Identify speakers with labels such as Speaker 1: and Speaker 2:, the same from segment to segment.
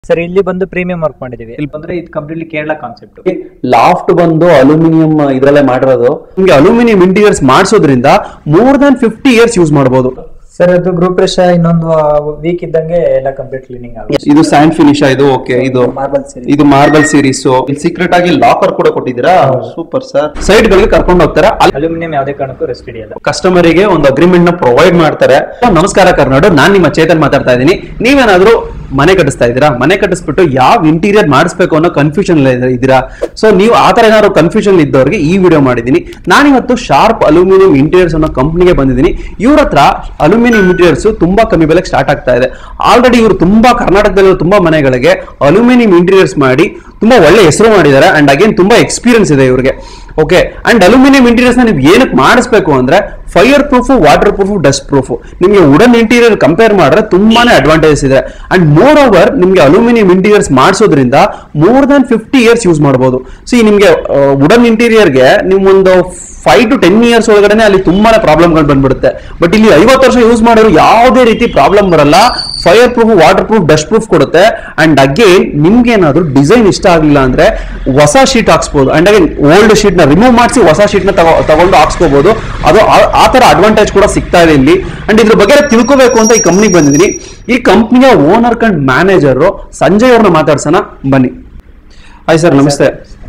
Speaker 1: Sir ಇಲ್ಲಿ ಬಂದು premium work ಮಾಡಿದೀವಿ ಇಲ್ಲಿ ಬಂದ್ರೆ ಇದು ಕಂಪ್ಲೀಟ್ಲಿ ಕೇರಳ ಕಾನ್ಸೆಪ್ಟ್
Speaker 2: ಲಾಫ್ಟ್ ಬಂದು ಅಲ್ಯೂಮಿನಿಯಂ ಇದ್ರಲ್ಲೇ ಮಾಡಿರೋದು ನಿಮ್ಗೆ ಅಲ್ಯೂಮಿನಿಯಂ ಇಂಟೀರಿಯರ್ಸ್ ಮಾಡಿಸೋದ್ರಿಂದ more than fifty years use ಮಾಡಬಹುದು
Speaker 1: ಸರ್ ಅದು ಗ್ರೂಪ್ ರೇಷ ಇನ್ನೊಂದು ವೀಕ್ ಇದ್ದಂಗೆ ಎಲ್ಲ ಕಂಪ್ಲೀಟ್ ಕ್ಲೀನಿಂಗ್ ಆಗುತ್ತೆ
Speaker 2: ಇದು ಸ್ಯಾಂಡ್ ಫಿನಿಶ್ ಇದು ಓಕೆ ಇದು
Speaker 1: ಮಾರ್ಬಲ್ ಸೀರೀಸ್
Speaker 2: ಇದು ಮಾರ್ಬಲ್ ಸೀರೀಸ್ ಇಲ್ಲಿ ಸೀಕ್ರೆಟ್ ಆಗಿ ಲಾಕರ್ ಕೂಡ ಕೊಟ್ಟಿದ್ದೀರಾ ಸೂಪರ್ ಸರ್ ಸೈಡ್ ಗಳಿಗೆ ಕರ್ಕೊಂಡು ಹೋಗ್ತಾರೆ ಅಲ್ಲಿ
Speaker 1: ಅಲ್ಯೂಮಿನಿಯಂ ಯಾವುದೇ ಕಾರಣಕ್ಕೂ ರೆಸ್ಟ್ ಹಿಡಿಯಲ್ಲ
Speaker 2: ಕಸ್ಟಮರಿಗೆ ಒಂದು ಅಗ್ರಿಮೆಂಟ್ ನ ಪ್ರೊವೈಡ್ ಮಾಡ್ತಾರೆ ನಮಸ್ಕಾರ ಕರ್ನಾಡು ನಾನ್ ನಿಮ್ಮ ಚೇತನ್ ಮಾತಾಡ್ತಾ ಇದ್ದೀನಿ ನೀವೇನಾದ್ರೂ ಮನೆ ಕಟ್ಟಿಸ್ತಾ ಇದ್ದೀರಾ ಮನೆ ಕಟ್ಟಿಸ್ಬಿಟ್ಟು ಯಾವ ಇಂಟೀರಿಯರ್ ಮಾಡಿಸ್ಬೇಕು ಅನ್ನೋ ಕನ್ಫ್ಯೂಷನ್ ಇದ್ದೀರಾ ಸೊ ನೀವು ಆ ತರ ಏನಾದ್ರು ಕನ್ಫ್ಯೂಷನ್ ಇದ್ದವ್ರಿಗೆ ಈ ವಿಡಿಯೋ ಮಾಡಿದ್ದೀನಿ ನಾನಿವತ್ತು ಶಾರ್ಪ್ ಅಲ್ಯೂಮಿನಿಯಂ ಇಂಟೀರಿಯರ್ಸ್ ಅನ್ನೋ ಕಂಪ್ನಿಗೆ ಬಂದಿದ್ದೀನಿ ಇವ್ರ ಹತ್ರ ಅಲ್ಯೂಮಿನಿಯಂ ಇಂಟೀರಿಯರ್ಸ್ ತುಂಬಾ ಕಮ್ಮಿ ಬೆಲೆಗೆ ಸ್ಟಾರ್ಟ್ ಆಗ್ತಾ ಇದೆ ಆಲ್ರೆಡಿ ಇವರು ತುಂಬಾ ಕರ್ನಾಟಕದಲ್ಲಿರೋ ತುಂಬಾ ಮನೆಗಳಿಗೆ ಅಲ್ಯೂಮಿನಿಯಂ ಇಂಟೀರಿಯರ್ಸ್ ಮಾಡಿ ತುಂಬಾ ಒಳ್ಳೆ ಹೆಸರು ಮಾಡಿದ್ದಾರೆ ಅಂಡ್ ಅಗೇನ್ ತುಂಬಾ ಎಕ್ಸ್ಪೀರಿಯನ್ಸ್ ಇದೆ ಇವ್ರಿಗೆ ಓಕೆ ಅಂಡ್ ಅಲ್ಯೂಮಿನಿಯಂ ಇಂಟೀರಿಯರ್ಸ್ ನ ನೀವು ಏನಕ್ಕೆ ಮಾಡಿಸ್ಬೇಕು ಅಂದ್ರೆ fire proof water proof dust proof ನಿಮಗೆ ವುಡನ್ ಇಂಟೀರಿಯರ್ ಕಂಪೇರ್ ಮಾಡಿದ್ರೆ ತುಂಬಾನೇ ಅಡ್ವಾಂಟೇಜಸ್ ಇದೆ ಅಂಡ್ ಮೋರ್ ಓವರ್ ನಿಮಗೆ ಅಲ್ಯೂಮಿನಿಯಂ ಇಂಟೀರಿಯರ್ಸ್ ಮಾಡಿಸೋದ್ರಿಂದ more than fifty years use ಮಾಡಬಹುದು ಸಿ ನಿಮಗೆ ವುಡನ್ ಇಂಟೀರಿಯರ್ಗೆ ನೀವು ಒಂದು ಫೈವ್ ಟು ಟೆನ್ ಇಯರ್ಸ್ ಒಳಗಡೆ ಅಲ್ಲಿ ತುಂಬಾನೇ ಪ್ರಾಬ್ಲಮ್ಗಳು ಬಂದ್ಬಿಡುತ್ತೆ ಬಟ್ ಇಲ್ಲಿ ಐವತ್ತು ವರ್ಷ ಯೂಸ್ ಮಾಡೋರು ಯಾವುದೇ ರೀತಿ ಪ್ರಾಬ್ಲಮ್ ಬರಲ್ಲ fire proof water proof dust proof ಕೊಡುತ್ತೆ ಅಂಡ್ ಅಗೇನ್ ನಿಮ್ಗೆ ಏನಾದ್ರು ಡಿಸೈನ್ ಇಷ್ಟ ಆಗಲಿಲ್ಲ ಅಂದ್ರೆ ಹೊಸ ಶೀಟ್ ಹಾಕ್ಸ್ಬೋದು ಅಂಡ್ ಅಗೇನ್ ಓಲ್ಡ್ ಶೀಟ್ ನ ರಿಮೂವ್ ಮಾಡಿಸಿ ಹೊಸ ಶೀಟ್ ನ ತಗೊ- ತಗೊಂಡು ಹಾಕ್ಸ್ಕೋಬಹುದು ಅದು ಆ- ಆ ತರ ಅಡ್ವಾಂಟೇಜ್ ಕೂಡ ಸಿಗ್ತಾ ಇದೆ ಇಲ್ಲಿ ಅಂಡ್ ಇದ್ರ ಬಗ್ಗೆ ತಿಳ್ಕೋಬೇಕು ಅಂತ ಈ ಕಂಪ್ನಿಗೆ ಬಂದಿದ್ದೀನಿ ಈ ಕಂಪ್ನಿಯ ಓನರ್ ಕಂಡ್ ಮ್ಯಾನೇಜರ್ ಸಂಜಯ್ ಅವ್ರನ್ನ ಮಾತಾಡ್ಸೋಣ ಬನ್ನಿ ಹಾಯ್ ಸರ್ ನಮಸ್ತೆ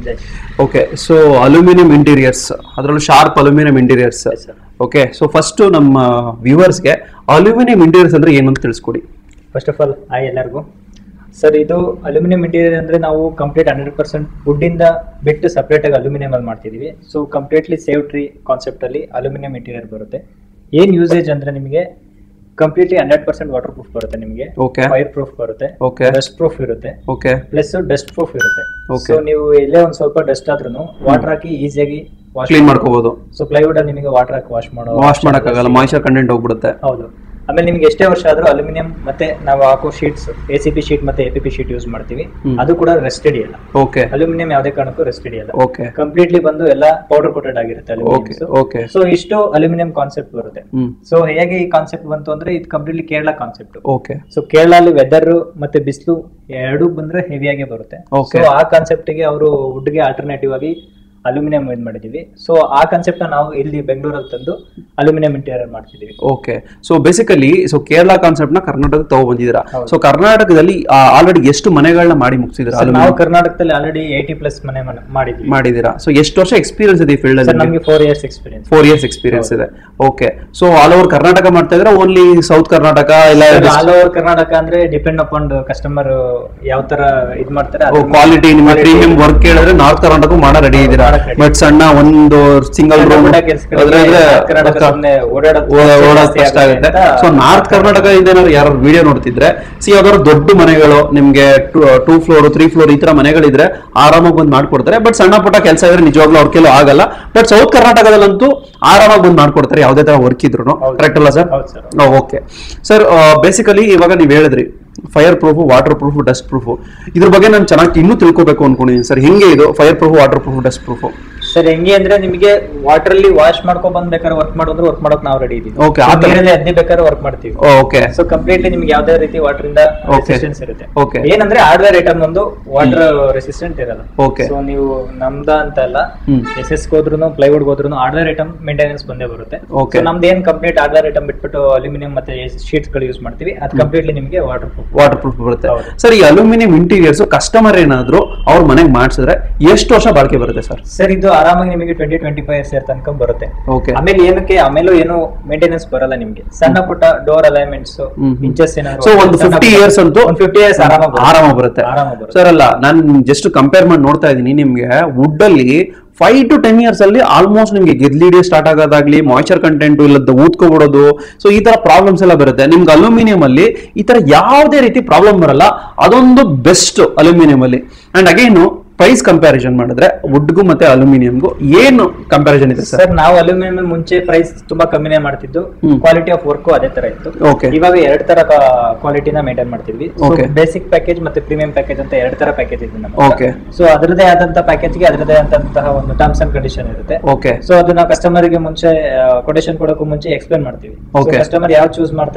Speaker 2: ಓಕೆ ಸೊ ಅಲ್ಯೂಮಿನಿಯಂ ಇಂಟೀರಿಯರ್ಸ್ ಅದರಲ್ಲೂ sharp aluminium interiors
Speaker 1: sir.
Speaker 2: Okay so first ನಮ್ಮ ವ್ಯೂವರ್ಸ್ಗೆ ಅಲ್ಯೂಮಿನಿಯಂ ಇಂಟೀರಿಯರ್ಸ್ ಅಂದ್ರೆ ಏನು ಅಂತ ತಿಳಿಸ್ಕೊಡಿ
Speaker 1: ಫಸ್ಟ್ ಆಫ್ ಆಲ್ ಹಾಯ್ ಎಲ್ಲರಿಗೂ ಸರ್ ಇದು ಅಲ್ಯೂಮಿನಿಯಂ ಇಂಟೀರಿಯರ್ ಅಂದ್ರೆ ನಾವು ಕಂಪ್ಲೀಟ್ ಹಂಡ್ರೆಡ್ ಪರ್ಸೆಂಟ್ ವುಡ್ ಇಂದ ಬಿಟ್ಟು ಸಪರೇಟ್ ಆಗಿ ಅಲ್ಯೂಮಿನಿಯಂ ಅಲ್ಲಿ ಮಾಡ್ತಿದೀವಿ so completely save tree concept ಅಲ್ಲಿ ಅಲ್ಯೂಮಿನಿಯಂ ಇಂಟೀರಿಯರ್ ಬರುತ್ತೆ ಏನ್ ಯೂಸೇಜ್ ಅಂದ್ರೆ ನಿಮಗೆ completely hundred percent water proof ಬರುತ್ತೆ ನಿಮಗೆ
Speaker 2: Okay.
Speaker 1: ಫೈರ್ ಪ್ರೂಫ್ ಬರುತ್ತೆ
Speaker 2: Okay.
Speaker 1: ಡಸ್ಟ್ ಪ್ರೂಫ್ ಇರುತ್ತೆ
Speaker 2: ಓಕೆ
Speaker 1: ಪ್ಲಸ್ ಡಸ್ಟ್ ಪ್ರೂಫ್ ಇರುತ್ತೆ
Speaker 2: Okay.
Speaker 1: ಸೊ ನೀವು ಎಲ್ಲೇ ಒಂದ್ ಸ್ವಲ್ಪ ಡಸ್ಟ್ ಆದ್ರೂ ವಾಟರ್ ಹಾಕಿ ಈಸಿಯಾಗಿ ವಾಶ್
Speaker 2: ಕ್ಲೀನ್ ಮಾಡ್ಕೋಬಹುದು
Speaker 1: ಸೊ ಪ್ಲೈವುಡ್ ಅಲ್ಲಿ ನಿಮಗೆ ವಾಟರ್ ಹಾಕಿ ವಾಶ್ ಮಾಡೋ
Speaker 2: ವಾಶ್ ಮಾಡಕ್ಕಾಗಲ್ಲ ಮಾಯಿಶ್ಚರ್ ಕಂಟೆಂಟ್ ಹೋಗ್ಬಿಡುತ್ತೆ
Speaker 1: ಹೌದು ಆಮೇಲೆ ನಿಮ್ಗೆ ಎಷ್ಟೇ ವರ್ಷ ಆದ್ರೂ ಅಲ್ಯೂಮಿನಿಯಂ ಮತ್ತೆ ನಾವು ಹಾಕೋ sheets A C P sheet ಮತ್ತೆ A P P sheet use ಮಾಡ್ತೀವಿ
Speaker 2: ಹ್ಮ್.
Speaker 1: ಅದು ಕೂಡ ರೆಸ್ಟ್ ಹಿಡಿಯಲ್ಲ
Speaker 2: ಓಕೆ
Speaker 1: ಅಲ್ಯೂಮಿನಿಯಂ ಯಾವುದೇ ಕಾರಣಕ್ಕೂ ರೆಸ್ಟ್ ಹಿಡಿಯಲ್ಲ
Speaker 2: ಓಕೆ
Speaker 1: ಕಂಪ್ಲೀಟ್ಲಿ ಬಂದು ಎಲ್ಲ ಪೌಡರ್ ಕೋಟೆಡ್ ಆಗಿರುತ್ತೆ
Speaker 2: ಓಕೆ ಓಕೆ
Speaker 1: ಸೊ ಇಷ್ಟು ಅಲ್ಯೂಮಿನಿಯಂ ಕಾನ್ಸೆಪ್ಟ್ ಬರುತ್ತೆ
Speaker 2: ಹ್ಮ್
Speaker 1: ಸೊ ಹೇಗೆ ಈ ಕಾನ್ಸೆಪ್ಟ್ ಬಂತು ಅಂದ್ರೆ ಇದು completely Kerala concept
Speaker 2: okay
Speaker 1: so ಕೇರಳಲ್ಲಿ ವೆದರ್ ಮತ್ತೆ ಬಿಸಿಲು ಎರಡೂ ಬಂದ್ರೆ ಹೆವಿಯಾಗಿ ಬರುತ್ತೆ
Speaker 2: Okay.
Speaker 1: ಸೊ ಆ ಕಾನ್ಸೆಪ್ಟ್ ಗೆ ಅವರು ವುಡ್ಗೆ ಆಲ್ಟರ್ನೇಟಿವ್ ಆಗಿ ಅಲ್ಯೂಮಿನಿಯಂ ಇದು ಮಾಡಿದೀವಿ ಸೊ ಆ ಕಾನ್ಸೆಪ್ಟ್ ನಾವು ಇಲ್ಲಿ ಬೆಂಗಳೂರಲ್ಲಿ ತಂದು ಅಲ್ಯೂಮಿನಿಯಂ ಇಂಟೀರಿಯರ್ ಮಾಡ್ತಿದೀವಿ
Speaker 2: okay so basically so Kerala concept ನ ಕರ್ನಾಟಕಕ್ಕೆ ತಗೋ ಬಂದಿದ್ದೀರಾ
Speaker 1: ಹೌದು.
Speaker 2: ಸೊ ಕರ್ನಾಟಕದಲ್ಲಿ ಆಲ್ರೆಡಿ ಎಷ್ಟು ಮನೆಗಳನ್ನ ಮಾಡಿ ಮುಗಿಸಿದ್ರ
Speaker 1: ಸರ್, ನಾವು ಕರ್ನಾಟಕದಲ್ಲಿ ಆಲ್ರೆಡಿ ಏಯ್ಟಿ ಪ್ಲಸ್ ಮನೆ ಮನೆ ಮಾಡಿದ್ವಿ
Speaker 2: ಮಾಡಿದೀರಾ ಸೊ ಎಷ್ಟು ವರ್ಷ ಎಕ್ಸ್ಪೀರಿಯನ್ಸ್ ಇದೆ ಈ ಫೀಲ್ಡ್
Speaker 1: ಸರ್
Speaker 2: ಅಲ್ಲಿ
Speaker 1: ನಮಗೆ four years experience
Speaker 2: four years experience ಇದೆ okay so all over Karnataka ಮಾಡ್ತಾ ಇದ್ರೆ ಓನ್ಲಿ ಸೌತ್ ಕರ್ನಾಟಕ ಇಲ್ಲ
Speaker 1: ಆಲ್ ಓವರ್ ಕರ್ನಾಟಕ ಅಂದ್ರೆ ಡಿಪೆಂಡ್ ಅಪಾನ್ ಕಸ್ಟಮರ್ ಯಾವ ತರ ಇದ್ ಮಾಡ್ತಾರೆ ಅದ್ರ ಮೇಲೆ
Speaker 2: ಕ್ವಾಲಿಟಿ ನಿಮ್ಮ
Speaker 1: quality-
Speaker 2: ಪ್ರೀಮಿಯಂ ವರ್ಕ್ ಕೇಳಿದ್ರೆ ನಾರ್ತ್ ಕರ್ನಾಟಕ ಮಾಡೋ ರೆಡಿ ಇದ್ದೀರಾ
Speaker 1: ಮಾಡಕ್ ready.
Speaker 2: ಬಟ್ ಸಣ್ಣ ಒಂದು ಸಿಂಗಲ್
Speaker 1: ಸಣ್ಣ
Speaker 2: ರೂಮ್
Speaker 1: ಪುಟ್ಟ ಕೆಲ್ಸಗಳಿಗೆ ಕರ್ನಾಟಕ ಸುಮ್ನೆ ಓಡಾಡೋದು
Speaker 2: ಓಡೋದ್
Speaker 1: ಜಾಸ್ತಿ
Speaker 2: ಕಷ್ಟ ಆಗುತ್ತೆ
Speaker 1: ಆಗುತ್ತೆ ಅಂತ
Speaker 2: ಸೊ ನಾರ್ತ್ ಕರ್ನಾಟಕದಿಂದ ಏನಾದ್ರು ಯಾರು ವಿಡಿಯೋ ನೋಡ್ತಿದ್ರೆ ಸಿ ಯಾವ್ದಾದ್ರು ದೊಡ್ಡ ಮನೆಗಳು ನಿಮ್ಗೆ ಟೂ ಫ್ಲೋರ್ ತ್ರೀ ಫ್ಲೋರ್ ಈ ತರ ಮನೆಗಳಿದ್ರೆ ಆರಾಮಾಗಿ ಬಂದು ಮಾಡ್ಕೊಡ್ತಾರೆ ಬಟ್ ಸಣ್ಣ ಪುಟ್ಟ ಕೆಲಸ ಇದ್ರೆ ನಿಜವಾಗ್ಲೂ ಅವ್ರ ಕೆಲವು ಆಗಲ್ಲ ಬಟ್ ಸೌತ್ ಕರ್ನಾಟಕದಲ್ಲಂತೂ ಆರಾಮಾಗಿ ಬಂದು ಮಾಡ್ಕೊಡ್ತಾರೆ ಯಾವುದೇ ತರ ವರ್ಕ್ ಇದ್ರು
Speaker 1: ಹೌದು.
Speaker 2: ಕರೆಕ್ಟ್ ಅಲ್ಲ ಸರ್
Speaker 1: ಹೌದು ಸರ್
Speaker 2: ಓಕೆ ಸರ್ ಬೇಸಿಕಲಿ ಇವಾಗ ನೀವು ಹೇಳಿದ್ರಿ fire proof water proof dust proof ಇದ್ರ ಬಗ್ಗೆ ನಾನು ಚೆನ್ನಾಗಿ ಇನ್ನೂ ತಿಳ್ಕೊಬೇಕು ಅನ್ಕೊಂಡಿದ್ದೀನಿ ಸರ್ ಹೆಂಗೆ ಇದು fire proof water proof dust proof
Speaker 1: sir ಹೆಂಗೆ ಅಂದ್ರೆ ನಿಮಗೆ ವಾಟರ್ ಅಲ್ಲಿ ವಾಶ್ ಮಾಡ್ಕೊಂಡ್ ಬಂದ್ ಬೇಕಾದ್ರೆ ವರ್ಕ್ ಮಾಡಿದ್ರೆ ವರ್ಕ್ ಮಾಡಕ್ ನಾವು ರೆಡಿ ಇದೀವಿ
Speaker 2: Okay, ಆ ತರ-
Speaker 1: ನೀರಲ್ಲಿ ಅದ್ದಿ ಬೇಕಾದ್ರೆ ವರ್ಕ್ ಮಾಡ್ತೀವಿ
Speaker 2: ಓಕೆ
Speaker 1: ಸೊ ಕಂಪ್ಲೀಟ್ಲಿ ನಿಮ್ಗೆ ಯಾವ್ದೇ ರೀತಿ ವಾಟರ್ ಇಂದ
Speaker 2: Okay.
Speaker 1: ರೆಸಿಸ್ಟೆನ್ಸ್ ಇರುತ್ತೆ
Speaker 2: Okay.
Speaker 1: ಏನಂದ್ರೆ ಹಾರ್ಡ್ವೇರ್ ಐಟಮ್ ಒಂದು ವಾಟರ್ ರೆಸಿಸ್ಟೆಂಟ್ ಇರಲ್ಲ
Speaker 2: Okay.
Speaker 1: ಸೊ ನೀವು ನಮ್ದ ಅಂತ ಅಲ್ಲ
Speaker 2: ಹ್ಮ್.
Speaker 1: ಎಸ್ ಎಸ್ ಹೋದ್ರು ಪ್ಲೈವುಡ್ ಹೋದ್ರು ಹಾರ್ಡ್ವೇರ್ ಐಟಮ್ ಮೇಂಟೆನೆನ್ಸ್ ಬಂದೇ ಬರುತ್ತೆ
Speaker 2: Okay.
Speaker 1: So ನಮ್ದು ಏನ್ ಕಂಪ್ಲೀಟ್ ಹಾರ್ಡ್ವೇರ್ ಐಟಮ್ ಬಿಟ್ಬಿಟ್ಟು ಅಲ್ಯೂಮಿನಿಯಂ ಮತ್ತೆ ಶೀಟ್ಸ್ ಗಳು ಯೂಸ್ ಮಾಡ್ತೀವಿ ಅದು ಕಂಪ್ಲೀಟ್ಲಿ ನಿಮಗೆ ವಾಟರ್ ಪ್ರೂಫ್
Speaker 2: ವಾಟರ್ ಪ್ರೂಫ್ ಬರುತ್ತೆ
Speaker 1: ಹೌದು.
Speaker 2: ಸರ್ ಈ ಅಲ್ಯೂಮಿನಿಯಂ ಇಂಟೀರಿಯರ್ಸ್ ಕಸ್ಟಮರ್ ಏನಾದ್ರು ಅವ್ರ ಮನೆಗೆ ಮಾಡಿಸಿದ್ರೆ ಎಷ್ಟು ವರ್ಷ ಬಾಳಿಕೆ ಬರುತ್ತೆ ಸರ್
Speaker 1: ಸರ್ ಇದು ಆರಾಮಾಗಿ ನಿಮಗೆ ಟ್ವೆಂಟಿ ಟ್ವೆಂಟಿ ಫೈವ್ ಇಯರ್ಸ್ ತನಕ ಬರುತ್ತೆ
Speaker 2: ಓಕೆ
Speaker 1: ಆಮೇಲೆ ಏನಕ್ಕೆ ಆಮೇಲೂ ಏನು ಮೇಂಟೆನೆನ್ಸ್ ಬರಲ್ಲ ನಿಮ್ಗೆ ಸಣ್ಣ ಪುಟ್ಟ ಡೋರ್ ಅಲೈನ್ಮೆಂಟ್ಸ್
Speaker 2: ಹ್ಮ್.
Speaker 1: ಇಂಚಸ್ ಏನಾದ್ರು
Speaker 2: ಸೊ ಒಂದು ಫಿಫ್ಟಿ ಇಯರ್ಸ್ ಅಂತೂ
Speaker 1: ಒಂದು ಫಿಫ್ಟಿ ಇಯರ್ಸ್ ಆರಾಮಾಗಿ
Speaker 2: ಆರಾಮ ಬರುತ್ತೆ
Speaker 1: ಆರಾಮಾಗಿ ಬರುತ್ತೆ
Speaker 2: ಸರ್ ಅಲ್ಲ ನಾನು ಜಸ್ಟ್ ಕಂಪೇರ್ ಮಾಡಿ ನೋಡ್ತಾ ಇದ್ದೀನಿ ನಿಮ್ಗೆ ವುಡ್ ಅಲ್ಲಿ ಫೈವ್ ಟು ಟೆನ್ ಇಯರ್ಸ್ ಅಲ್ಲಿ ಆಲ್ಮೋಸ್ಟ್ ನಿಮ್ಗೆ ಗೆದ್ಲಿಡಿ ಸ್ಟಾರ್ಟ್ ಆಗೋದಾಗ್ಲಿ ಮಾಯ್ಚರ್ ಕಂಟೆಂಟ್ ಇಲ್ಲದ ಊದ್ಕೊಬಿಡೋದು ಸೊ ಈ ತರ ಪ್ರಾಬ್ಲಮ್ಸ್ ಎಲ್ಲ ಬರುತ್ತೆ ನಿಮ್ಗೆ ಅಲ್ಯೂಮಿನಿಯಂ ಅಲ್ಲಿ ಈ ತರ ಯಾವುದೇ ರೀತಿ ಪ್ರಾಬ್ಲಮ್ ಬರಲ್ಲ ಅದೊಂದು ಬೆಸ್ಟ್ ಅಲ್ಯೂಮಿನಿಯಂ ಅಲ್ಲಿ ಅಂಡ್ ಅಗೇನು ಪ್ರೈಸ್ ಕಂಪ್ಯಾರಿಸನ್ ಮಾಡಿದ್ರೆ ವುಡ್ಗೂ ಮತ್ತೆ ಅಲ್ಯೂಮಿನಿಯಂಗೂ ಏನು ಕಂಪ್ಯಾರಿಸನ್ ಇದೆ ಸರ್
Speaker 1: ಸರ್ ನಾವು ಅಲ್ಯೂಮಿನಿಯಂ ಮುಂಚೆ ಪ್ರೈಸ್ ತುಂಬಾ ಕಮ್ಮಿನೇ ಮಾಡ್ತಿದ್ದು
Speaker 2: ಹ್ಮ್.
Speaker 1: ಕ್ವಾಲಿಟಿ ಆಫ್ ವರ್ಕ್ ಅದೇ ತರ ಇತ್ತು
Speaker 2: ಓಕೆ
Speaker 1: ಇವಾಗ ಎರಡ್ ತರ ಕ್ವಾಲಿಟಿನ ಮೇಂಟೈನ್ ಮಾಡ್ತಿದ್ವಿ
Speaker 2: Okay.
Speaker 1: ಬೇಸಿಕ್ ಪ್ಯಾಕೇಜ್ ಮತ್ತೆ ಪ್ರೀಮಿಯಂ ಪ್ಯಾಕೇಜ್ ಅಂತ ಎರಡ್ ತರ ಪ್ಯಾಕೇಜ್ ಇದೆ ನಮ್ಮ
Speaker 2: Okay.
Speaker 1: ಸೊ ಅದರದೇ ಆದಂತ ಪ್ಯಾಕೇಜ್ ಗೆ ಅದರದೇ ಆದಂತಹ ಒಂದು ಟರ್ಮ್ಸ್ ಅಂಡ್ ಕಂಡೀಷನ್ ಇರುತ್ತೆ
Speaker 2: ಓಕೆ
Speaker 1: ಸೊ ಅದನ್ನ ಕಸ್ಟಮರ್ ಗೆ ಮುಂಚೆ ಕೊಟೇಶನ್ ಕೊಡೋಕ್ಕೂ ಮುಂಚೆ ಎಕ್ಸ್ಪ್ಲೇನ್ ಮಾಡ್ತೀವಿ
Speaker 2: Okay.
Speaker 1: ಕಸ್ಟಮರ್ ಯಾವ ಚೂಸ್ ಮಾಡ್ತಾರೆ